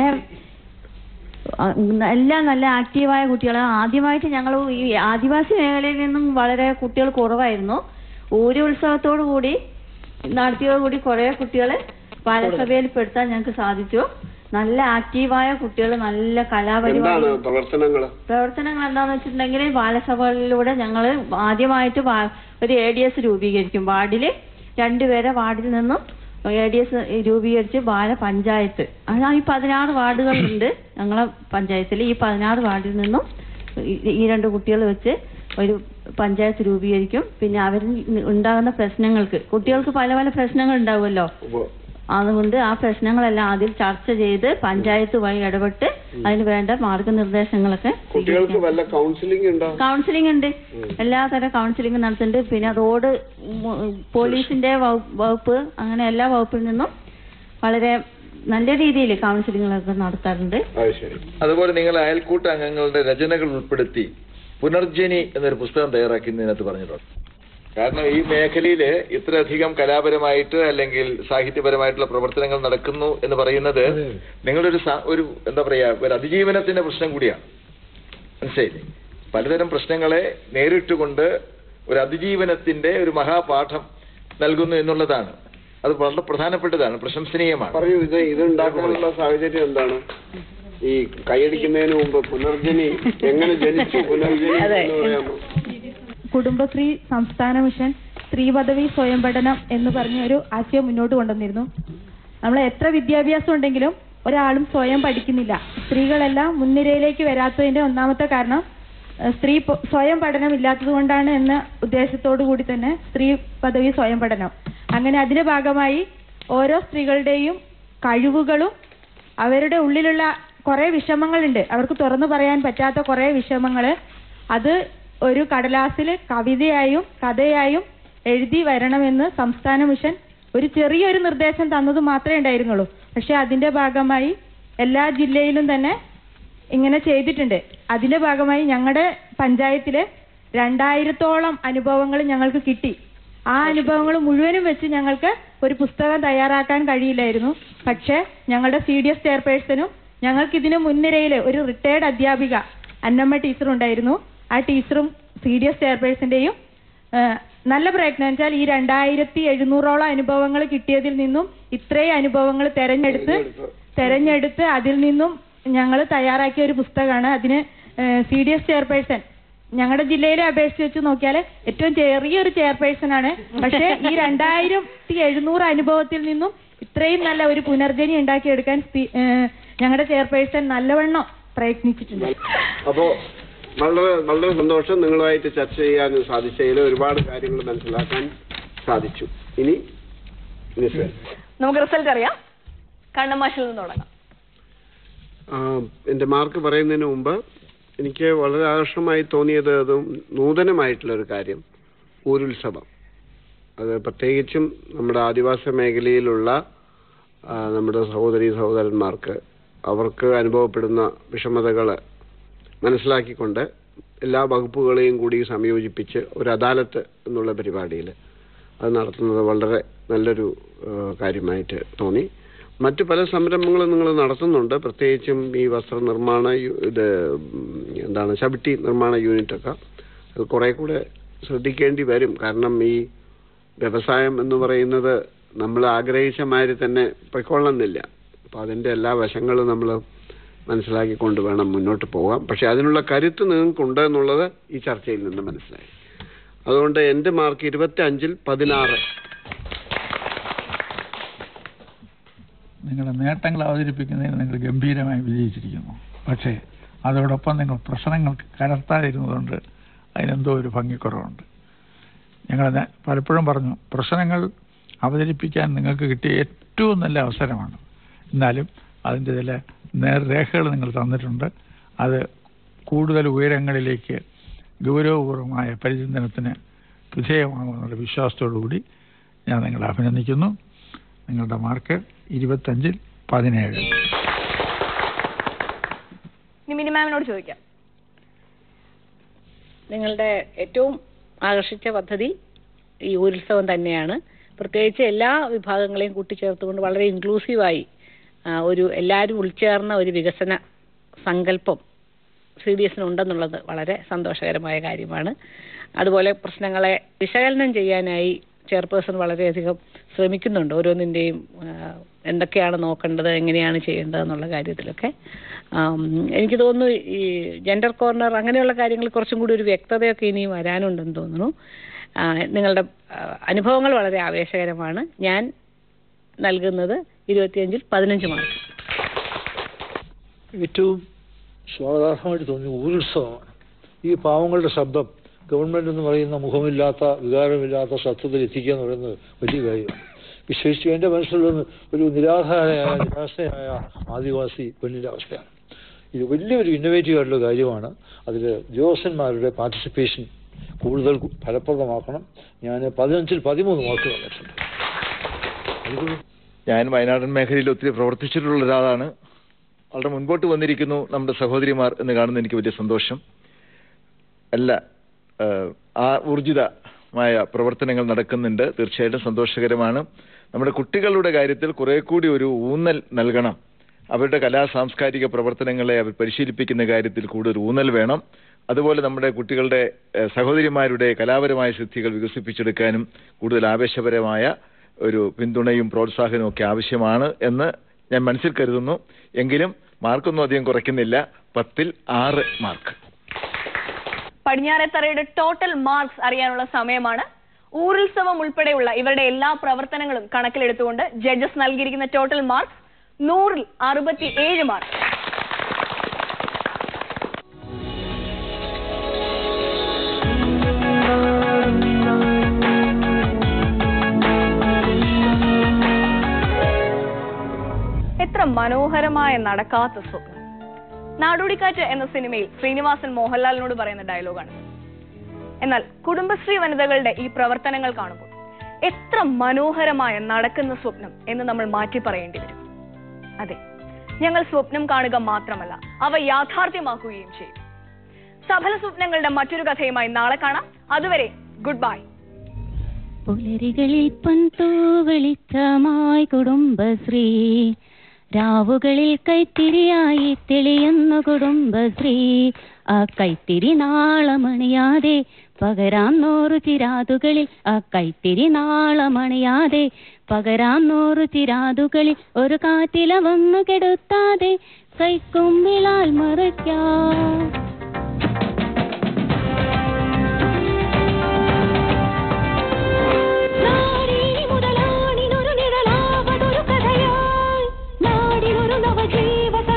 ആ, എല്ലാം നല്ല ആക്റ്റീവായ കുട്ടികളാണ് ആദ്യമായിട്ട് ഞങ്ങൾ ഈ ആദിവാസി മേഖലയിൽ നിന്നും വളരെ കുട്ടികൾ കുറവായിരുന്നു ഊര് ഉത്സവത്തോടു കൂടി നടത്തിയോടുകൂടി കുറെ കുട്ടികളെ ബാലസഭയിൽ പെടുത്താൻ ഞങ്ങൾക്ക് സാധിച്ചു നല്ല ആക്റ്റീവായ കുട്ടികൾ നല്ല
എന്താണ്
കലാപരിപാടി
പ്രവർത്തനങ്ങള്
പ്രവർത്തനങ്ങൾ എന്താന്ന് വെച്ചിട്ടുണ്ടെങ്കിൽ ബാലസഭകളിലൂടെ ഞങ്ങൾ ആദ്യമായിട്ട് വാ- ഒരു എ ഡി എസ് രൂപീകരിക്കും വാർഡില് രണ്ടുപേരെ വാർഡിൽ നിന്നും എ ഡി എസ് രൂപീകരിച്ച് ബാല പഞ്ചായത്ത് അതാ ഈ പതിനാറ് വാർഡുകളുണ്ട് ഞങ്ങളെ പഞ്ചായത്തിൽ ഈ പതിനാറ് വാർഡിൽ നിന്നും ഈ- ഈ രണ്ട് കുട്ടികൾ വെച്ച് ഒരു പഞ്ചായത്ത് രൂപീകരിക്കും പിന്നെ അവരിൽ ഉണ്ടാകുന്ന പ്രശ്നങ്ങൾക്ക് കുട്ടികൾക്ക് പല പല പ്രശ്നങ്ങൾ ഉണ്ടാവുമല്ലോ അതുകൊണ്ട് ആ പ്രശ്നങ്ങളെല്ലാം ആദ്യം ചർച്ച ചെയ്ത് പഞ്ചായത്ത് വഴി ഇടപെട്ട് അതിന് വേണ്ട മാർഗനിർദ്ദേശങ്ങളൊക്കെ
കുട്ടികൾക്ക് വല്ല കൗൺസിലിംഗ് ഉണ്ടോ
കൗൺസിലിംഗ് ഉണ്ട് എല്ലാതരം കൗൺസിലിംഗ് നടത്തുന്നുണ്ട് പിന്നെ റോഡ് ഉം, പോലീസിന്റെ വകു- വകുപ്പ് അങ്ങനെ എല്ലാ വകുപ്പിൽ നിന്നും വളരെ നല്ല രീതിയിൽ കൗൺസിലിങ്ങുകളൊക്കെ നടത്താറുണ്ട്
അത് ശരി
അതുപോലെ നിങ്ങൾ അയൽക്കൂട്ട അംഗങ്ങളുടെ രചനകൾ ഉൾപ്പെടുത്തി പുനർജനി എന്നൊരു പുസ്തകം തയ്യാറാക്കുന്നതിനകത്ത് പറഞ്ഞിട്ടുണ്ട് കാരണം ഈ മേഖലയിൽ ഇത്രയധികം കലാപരമായിട്ട് അല്ലെങ്കിൽ സാഹിത്യപരമായിട്ടുള്ള പ്രവർത്തനങ്ങൾ നടക്കുന്നു എന്ന് പറയുന്നത് നിങ്ങളൊരു സ- ഒരു എന്താ പറയാ ഒരു അതിജീവനത്തിന്റെ പ്രശ്നം കൂടിയാണ് മനസ്സിലായില്ലേ പലതരം പ്രശ്നങ്ങളെ നേരിട്ടുകൊണ്ട് ഒരു അതിജീവനത്തിന്റെ ഒരു മഹാപാഠം നൽകുന്നു എന്നുള്ളതാണ് അത് വളരെ പ്രധാനപ്പെട്ടതാണ് പ്രശംസനീയമാണ്
പറയൂ ഇത് ഇത് ഉണ്ടാക്കാനുള്ള സാഹചര്യം എന്താണ് ഈ കൈയടിക്കുന്നതിന് മുമ്പ് പുനർജനി എങ്ങനെ ജനിച്ചു പുനർജനി എന്ന് പറയാമോ
കുടുംബശ്രീ സംസ്ഥാന മിഷൻ സ്ത്രീ പദവി സ്വയം പഠനം എന്ന് പറഞ്ഞ ഒരു ആശയം മുന്നോട്ട് കൊണ്ടുവന്നിരുന്നു നമ്മൾ എത്ര വിദ്യാഭ്യാസം ഉണ്ടെങ്കിലും ഒരാളും സ്വയം പഠിക്കുന്നില്ല സ്ത്രീകളെല്ലാം മുൻനിരയിലേക്ക് വരാത്തതിന്റെ ഒന്നാമത്തെ കാരണം ഏഹ്, സ്ത്രീ പ- സ്വയം പഠനം ഇല്ലാത്തത് കൊണ്ടാണ് എന്ന ഉദ്ദേശത്തോടു കൂടി തന്നെ സ്ത്രീ പദവി സ്വയം പഠനം അങ്ങനെ അതിന്റെ ഭാഗമായി ഓരോ സ്ത്രീകളുടെയും കഴിവുകളും അവരുടെ ഉള്ളിലുള്ള കുറെ വിഷമങ്ങളുണ്ട് അവർക്ക് തുറന്നു പറയാൻ പറ്റാത്ത കുറെ വിഷമങ്ങള് അത് ഒരു കടലാസിൽ കവിതയായും കഥയായും എഴുതി വരണമെന്ന് സംസ്ഥാന മിഷൻ ഒരു ചെറിയൊരു നിർദ്ദേശം തന്നത് മാത്രമേ ഉണ്ടായിരുന്നുള്ളൂ പക്ഷെ അതിന്റെ ഭാഗമായി എല്ലാ ജില്ലയിലും തന്നെ ഇങ്ങനെ ചെയ്തിട്ടുണ്ട് അതിന്റെ ഭാഗമായി ഞങ്ങളുടെ പഞ്ചായത്തില് രണ്ടായിരത്തോളം അനുഭവങ്ങൾ ഞങ്ങൾക്ക് കിട്ടി ആ അനുഭവങ്ങൾ മുഴുവനും വെച്ച് ഞങ്ങൾക്ക് ഒരു പുസ്തകം തയ്യാറാക്കാൻ കഴിയില്ലായിരുന്നു പക്ഷെ ഞങ്ങളുടെ സി ഡി എസ് ചെയർപേഴ്സണും ഞങ്ങൾക്ക് ഇതിന് മുൻനിരയിൽ ഒരു റിട്ടയർഡ് അധ്യാപിക അന്നമ്മ ടീച്ചർ ഉണ്ടായിരുന്നു ആ ടീച്ചറും സി ഡി എസ് ചെയർപേഴ്സന്റെയും നല്ല പ്രയത്നം വെച്ചാൽ ഈ രണ്ടായിരത്തി എഴുന്നൂറോളം അനുഭവങ്ങൾ കിട്ടിയതിൽ നിന്നും ഇത്രയും അനുഭവങ്ങൾ തെരഞ്ഞെടുത്ത് തെരഞ്ഞെടുത്ത് അതിൽ നിന്നും ഞങ്ങൾ തയ്യാറാക്കിയ ഒരു പുസ്തകമാണ് അതിന് സി ഡി എസ് ചെയർപേഴ്സൺ ഞങ്ങളുടെ ജില്ലയിലെ അപേക്ഷിച്ച് വെച്ച് നോക്കിയാൽ ഏറ്റവും ചെറിയൊരു ചെയർപേഴ്സൺ ആണ് പക്ഷേ ഈ രണ്ടായിരത്തി എഴുന്നൂറ് അനുഭവത്തിൽ നിന്നും ഇത്രയും നല്ല ഒരു പുനർജനി ഉണ്ടാക്കിയെടുക്കാൻ ഞങ്ങളുടെ ചെയർപേഴ്സൺ നല്ലവണ്ണം പ്രയത്നിച്ചിട്ടുണ്ട്
അപ്പോ വളരെ വളരെ സന്തോഷം നിങ്ങളുമായിട്ട് ചർച്ച ചെയ്യാൻ സാധിച്ചതിൽ ഒരുപാട് കാര്യങ്ങൾ മനസ്സിലാക്കാൻ സാധിച്ചു ഇനി നിസ്വൽ
നമുക്ക് റിസൾട്ട് അറിയാം കണ്ണമാഷിൽ നിന്ന് തുടങ്ങാം
ആ, എന്റെ മാർക്ക് പറയുന്നതിന് മുമ്പ് എനിക്ക് വളരെ ആകർഷണമായി തോന്നിയത് അതും നൂതനമായിട്ടുള്ള ഒരു കാര്യം ഊരുത്സവം അത് പ്രത്യേകിച്ചും നമ്മുടെ ആദിവാസി മേഖലയിലുള്ള ആ, നമ്മുടെ സഹോദരി സഹോദരന്മാർക്ക് അവർക്ക് അനുഭവപ്പെടുന്ന വിഷമതകൾ മനസ്സിലാക്കിക്കൊണ്ട് എല്ലാ വകുപ്പുകളെയും കൂടി സംയോജിപ്പിച്ച് ഒരു അദാലത്ത് എന്നുള്ള പരിപാടിയിൽ അത് നടത്തുന്നത് വളരെ നല്ലൊരു ആ, കാര്യമായിട്ട് തോന്നി മറ്റു പല സംരംഭങ്ങളും നിങ്ങൾ നടത്തുന്നുണ്ട് പ്രത്യേകിച്ചും ഈ വസ്ത്രനിർമ്മാണ യു- ഇത് ഉം, എന്താണ് ചവിട്ടി നിർമ്മാണ യൂണിറ്റൊക്കെ അത് കുറെ കൂടെ ശ്രദ്ധിക്കേണ്ടി വരും കാരണം ഈ വ്യവസായം എന്ന് പറയുന്നത് നമ്മൾ ആഗ്രഹിച്ച മാതിരി തന്നെ പൊയ്ക്കൊള്ളുന്നില്ല അപ്പോൾ അതിൻ്റെ എല്ലാ വശങ്ങളും നമ്മൾ മനസ്സിലാക്കിക്കൊണ്ട് വേണം മുന്നോട്ട് പോകാം പക്ഷെ അതിനുള്ള കരുത്ത് നിങ്ങൾക്കുണ്ട് എന്നുള്ളത് ഈ ചർച്ചയിൽ നിന്ന് മനസ്സിലായി അതുകൊണ്ട് എൻ്റെ മാർക്ക് ഇരുപത്തി അഞ്ചിൽ പതിനാറ്
നിങ്ങളുടെ നേട്ടങ്ങൾ അവതരിപ്പിക്കുന്നതിന് നിങ്ങൾ ഗംഭീരമായി വിജയിച്ചിരിക്കുന്നു പക്ഷേ അതോടൊപ്പം നിങ്ങൾ പ്രശ്നങ്ങൾക്ക് കലർത്താതിരുന്നതുകൊണ്ട് അതിനെന്തോ ഒരു ഭംഗിക്കുറവുണ്ട് ഞങ്ങൾ നേ- പലപ്പോഴും പറഞ്ഞു പ്രശ്നങ്ങൾ അവതരിപ്പിക്കാൻ നിങ്ങൾക്ക് കിട്ടിയ ഏറ്റവും നല്ല അവസരമാണ് എന്നാലും അതിൻ്റെ ചില നേർരേഖകൾ നിങ്ങൾ തന്നിട്ടുണ്ട് അത് കൂടുതൽ ഉയരങ്ങളിലേക്ക് ഗൗരവപൂർവമായ പരിചിന്തനത്തിന് വിധേയമാകുമെന്നുള്ള വിശ്വാസത്തോടു കൂടി ഞാൻ നിങ്ങളെ അഭിനന്ദിക്കുന്നു നിങ്ങളുടെ മാർക്ക് ഇരുപത്തഞ്ചിൽ പതിനേഴ്
ഇനി മിനി മാമിനോട് ചോദിക്കാം
നിങ്ങളുടെ ഏറ്റവും ആകർഷിച്ച പദ്ധതി ഈ ഊരുത്സവം തന്നെയാണ് പ്രത്യേകിച്ച് എല്ലാ വിഭാഗങ്ങളെയും കൂട്ടിച്ചേർത്തുകൊണ്ട് വളരെ ഇൻക്ലൂസീവായി ആ, ഒരു എല്ലാവരും ഉൾച്ചേർന്ന ഒരു വികസന സങ്കല്പം സി ഡി എസിന് ഉണ്ടെന്നുള്ളത് വളരെ സന്തോഷകരമായ കാര്യമാണ് അതുപോലെ പ്രശ്നങ്ങളെ വിശകലനം ചെയ്യാനായി ചെയർപേഴ്സൺ വളരെയധികം ശ്രമിക്കുന്നുണ്ട് ഓരോന്നിൻ്റെയും എന്തൊക്കെയാണ് നോക്കേണ്ടത് എങ്ങനെയാണ് ചെയ്യേണ്ടത് എന്നുള്ള കാര്യത്തിലൊക്കെ ആം, എനിക്ക് തോന്നുന്നു ഈ ജെൻഡർ കോർണർ അങ്ങനെയുള്ള കാര്യങ്ങൾ കുറച്ചും കൂടി ഒരു വ്യക്തതയൊക്കെ ഇനിയും വരാനുണ്ടെന്ന് തോന്നുന്നു ആ, നിങ്ങളുടെ ആ, അനുഭവങ്ങൾ വളരെ ആവേശകരമാണ് ഞാൻ നൽകുന്നത് ഇരുപത്തിയഞ്ചിൽ പതിനഞ്ച് മാർക്ക്
ഏറ്റവും സ്വാഗതാർഹമായിട്ട് തോന്നിയ ഊരുത്സവമാണ് ഈ പാവങ്ങളുടെ ശബ്ദം ഗവൺമെന്റ് എന്ന് പറയുന്ന മുഖമില്ലാത്ത വികാരമില്ലാത്ത സത്യത്തിൽ എത്തിക്കുക എന്ന് പറയുന്നത് വലിയ കാര്യമാണ് വിശേഷിച്ച് എൻ്റെ മനസ്സിലുള്ളത് ഒരു നിരാധാരയായ നിരാശയായ ആദിവാസി പെണ്ണിൻ്റെ അവസ്ഥയാണ് ഇത് വലിയൊരു ഇന്നോവേറ്റീവ് ആയിട്ടുള്ള കാര്യമാണ് അതിൽ ഉദ്യോഗസ്ഥന്മാരുടെ പാർട്ടിസിപ്പേഷൻ കൂടുതൽ ഫലപ്രദമാക്കണം ഞാൻ പതിനഞ്ചിൽ പതിമൂന്ന് മാർക്ക് തന്നിട്ടുണ്ട് അതുകൊണ്ട്
ഞാൻ വയനാടൻ മേഖലയിൽ ഒത്തിരി പ്രവർത്തിച്ചിട്ടുള്ള ഒരാളാണ് വളരെ മുൻപോട്ട് വന്നിരിക്കുന്നു നമ്മുടെ സഹോദരിമാർ എന്ന് കാണുന്ന എനിക്ക് വലിയ സന്തോഷം അല്ല ഏഹ്, ആ ഊർജിതമായ പ്രവർത്തനങ്ങൾ നടക്കുന്നുണ്ട് തീർച്ചയായിട്ടും സന്തോഷകരമാണ് നമ്മുടെ കുട്ടികളുടെ കാര്യത്തിൽ കുറെ കൂടി ഒരു ഊന്നൽ നൽകണം അവരുടെ കലാ സാംസ്കാരിക പ്രവർത്തനങ്ങളെ അവർ പരിശീലിപ്പിക്കുന്ന കാര്യത്തിൽ കൂടുതൽ ഊന്നൽ വേണം അതുപോലെ നമ്മുടെ കുട്ടികളുടെ ഏഹ്, സഹോദരിമാരുടെ കലാപരമായ സിദ്ധികൾ വികസിപ്പിച്ചെടുക്കാനും കൂടുതൽ ആവേശപരമായ ഒരു പിന്തുണയും പ്രോത്സാഹനവും ഒക്കെ ആവശ്യമാണ് എന്ന് ഞാൻ മനസ്സിൽ കരുതുന്നു എങ്കിലും മാർക്കൊന്നും അധികം കുറയ്ക്കുന്നില്ല പത്തിൽ ആറ് മാർക്ക്
പടിഞ്ഞാറേത്തറയുടെ ടോട്ടൽ മാർക്സ് അറിയാനുള്ള സമയമാണ് ഊരുത്സവം ഉൾപ്പെടെയുള്ള ഇവരുടെ എല്ലാ പ്രവർത്തനങ്ങളും കണക്കിലെടുത്തുകൊണ്ട് ജഡ്ജസ് നൽകിയിരിക്കുന്ന ടോട്ടൽ മാർക്സ് നൂറിൽ അറുപത്തി ഏഴ് മാർക്ക് എത്ര മനോഹരമായ നടക്കാത്ത സ്വപ്നം നാടോടിക്കാറ്റ് എന്ന സിനിമയിൽ ശ്രീനിവാസൻ മോഹൻലാലിനോട് പറയുന്ന ഡയലോഗാണ് എന്നാൽ കുടുംബശ്രീ വനിതകളുടെ ഈ പ്രവർത്തനങ്ങൾ കാണുമ്പോൾ എത്ര മനോഹരമായ നടക്കുന്ന സ്വപ്നം എന്ന് നമ്മൾ മാറ്റി പറയേണ്ടി വരും അതെ ഞങ്ങൾ സ്വപ്നം കാണുക മാത്രമല്ല അവ യാഥാർത്ഥ്യമാക്കുകയും ചെയ്യും സഫല സ്വപ്നങ്ങളുടെ മറ്റൊരു കഥയുമായി നാളെ കാണാം അതുവരെ ഗുഡ് ബൈ
പുലരികളിൽ പൊൻതൂ വെളിച്ചമായി കുടുംബശ്രീ രാവുകളിൽ കൈത്തിരിയായി തെളിയുന്നു കുടുംബശ്രീ ആ കൈത്തിരി നാളമണിയാതെ പകരാം നൂറു ചിരാതുകളിൽ ആ കൈത്തിരി നാളമണിയാതെ പകരാം നൂറു ചിരാതുകളിൽ ഒരു കാറ്റില വന്നു കെടുത്താതെ കൈക്കുമ്പിളാൽ മറയ്ക്കാം നാടിനി മുതലാണിനൊരു നിഴലാവതൊരു കഥയായി നാടിനൊരു നവജീവ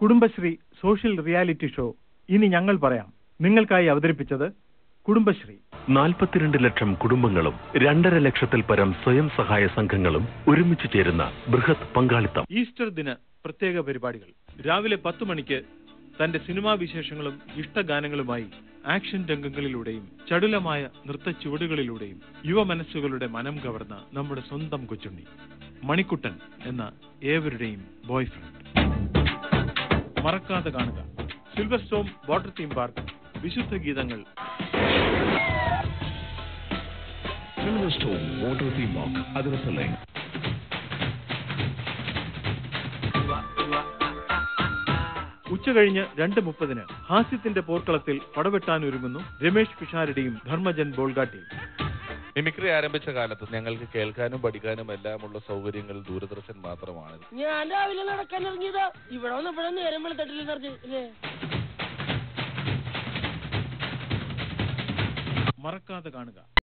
കുടുംബശ്രീ സോഷ്യൽ റിയാലിറ്റി ഷോ ഇനി ഞങ്ങൾ പറയാം നിങ്ങൾക്കായി അവതരിപ്പിച്ചത് കുടുംബശ്രീ
നാൽപ്പത്തിരണ്ട് ലക്ഷം കുടുംബങ്ങളും രണ്ടര ലക്ഷത്തിൽ പരം സ്വയം സഹായ സംഘങ്ങളും ഒരുമിച്ച് ചേരുന്ന ബൃഹത് പങ്കാളിത്തം
ഈസ്റ്റർ ദിന പ്രത്യേക പരിപാടികൾ രാവിലെ പത്ത് മണിക്ക് തന്റെ സിനിമാ വിശേഷങ്ങളും ഇഷ്ടഗാനങ്ങളുമായി ആക്ഷൻ രംഗങ്ങളിലൂടെയും ചടുലമായ നൃത്ത ചുവടുകളിലൂടെയും യുവ മനസ്സുകളുടെ മനം കവർന്ന നമ്മുടെ സ്വന്തം കൊച്ചുണ്ണി മണിക്കുട്ടൻ എന്ന ഏവരുടെയും ബോയ് ഫ്രണ്ട് മറക്കാതെ കാണുക silver storm water theme park വിശുദ്ധ ഗീതങ്ങൾ
silver stone water theme park Athirappilly
ഉച്ചകഴിഞ്ഞ് രണ്ട് മുപ്പതിന് ഹാസ്യത്തിന്റെ പോർക്കളത്തിൽ പടവെട്ടാനൊരുങ്ങുന്നു രമേഷ് പിഷാരടിയും ധർമ്മജൻ ബോൾഗാട്ടിയും
മിമിക്രി ആരംഭിച്ച കാലത്ത് ഞങ്ങൾക്ക് കേൾക്കാനും പഠിക്കാനും എല്ലാമുള്ള സൗകര്യങ്ങൾ ദൂരദർശൻ മാത്രമാണ്
ഞാൻ രാവിലെ നടക്കാൻ ഇറങ്ങിയതാ ഇവിടെ വന്നപ്പോഴാ നേരം വെളുത്തട്ടില്ല നിറഞ്ഞ് അല്ലേ
മറക്കാതെ കാണുക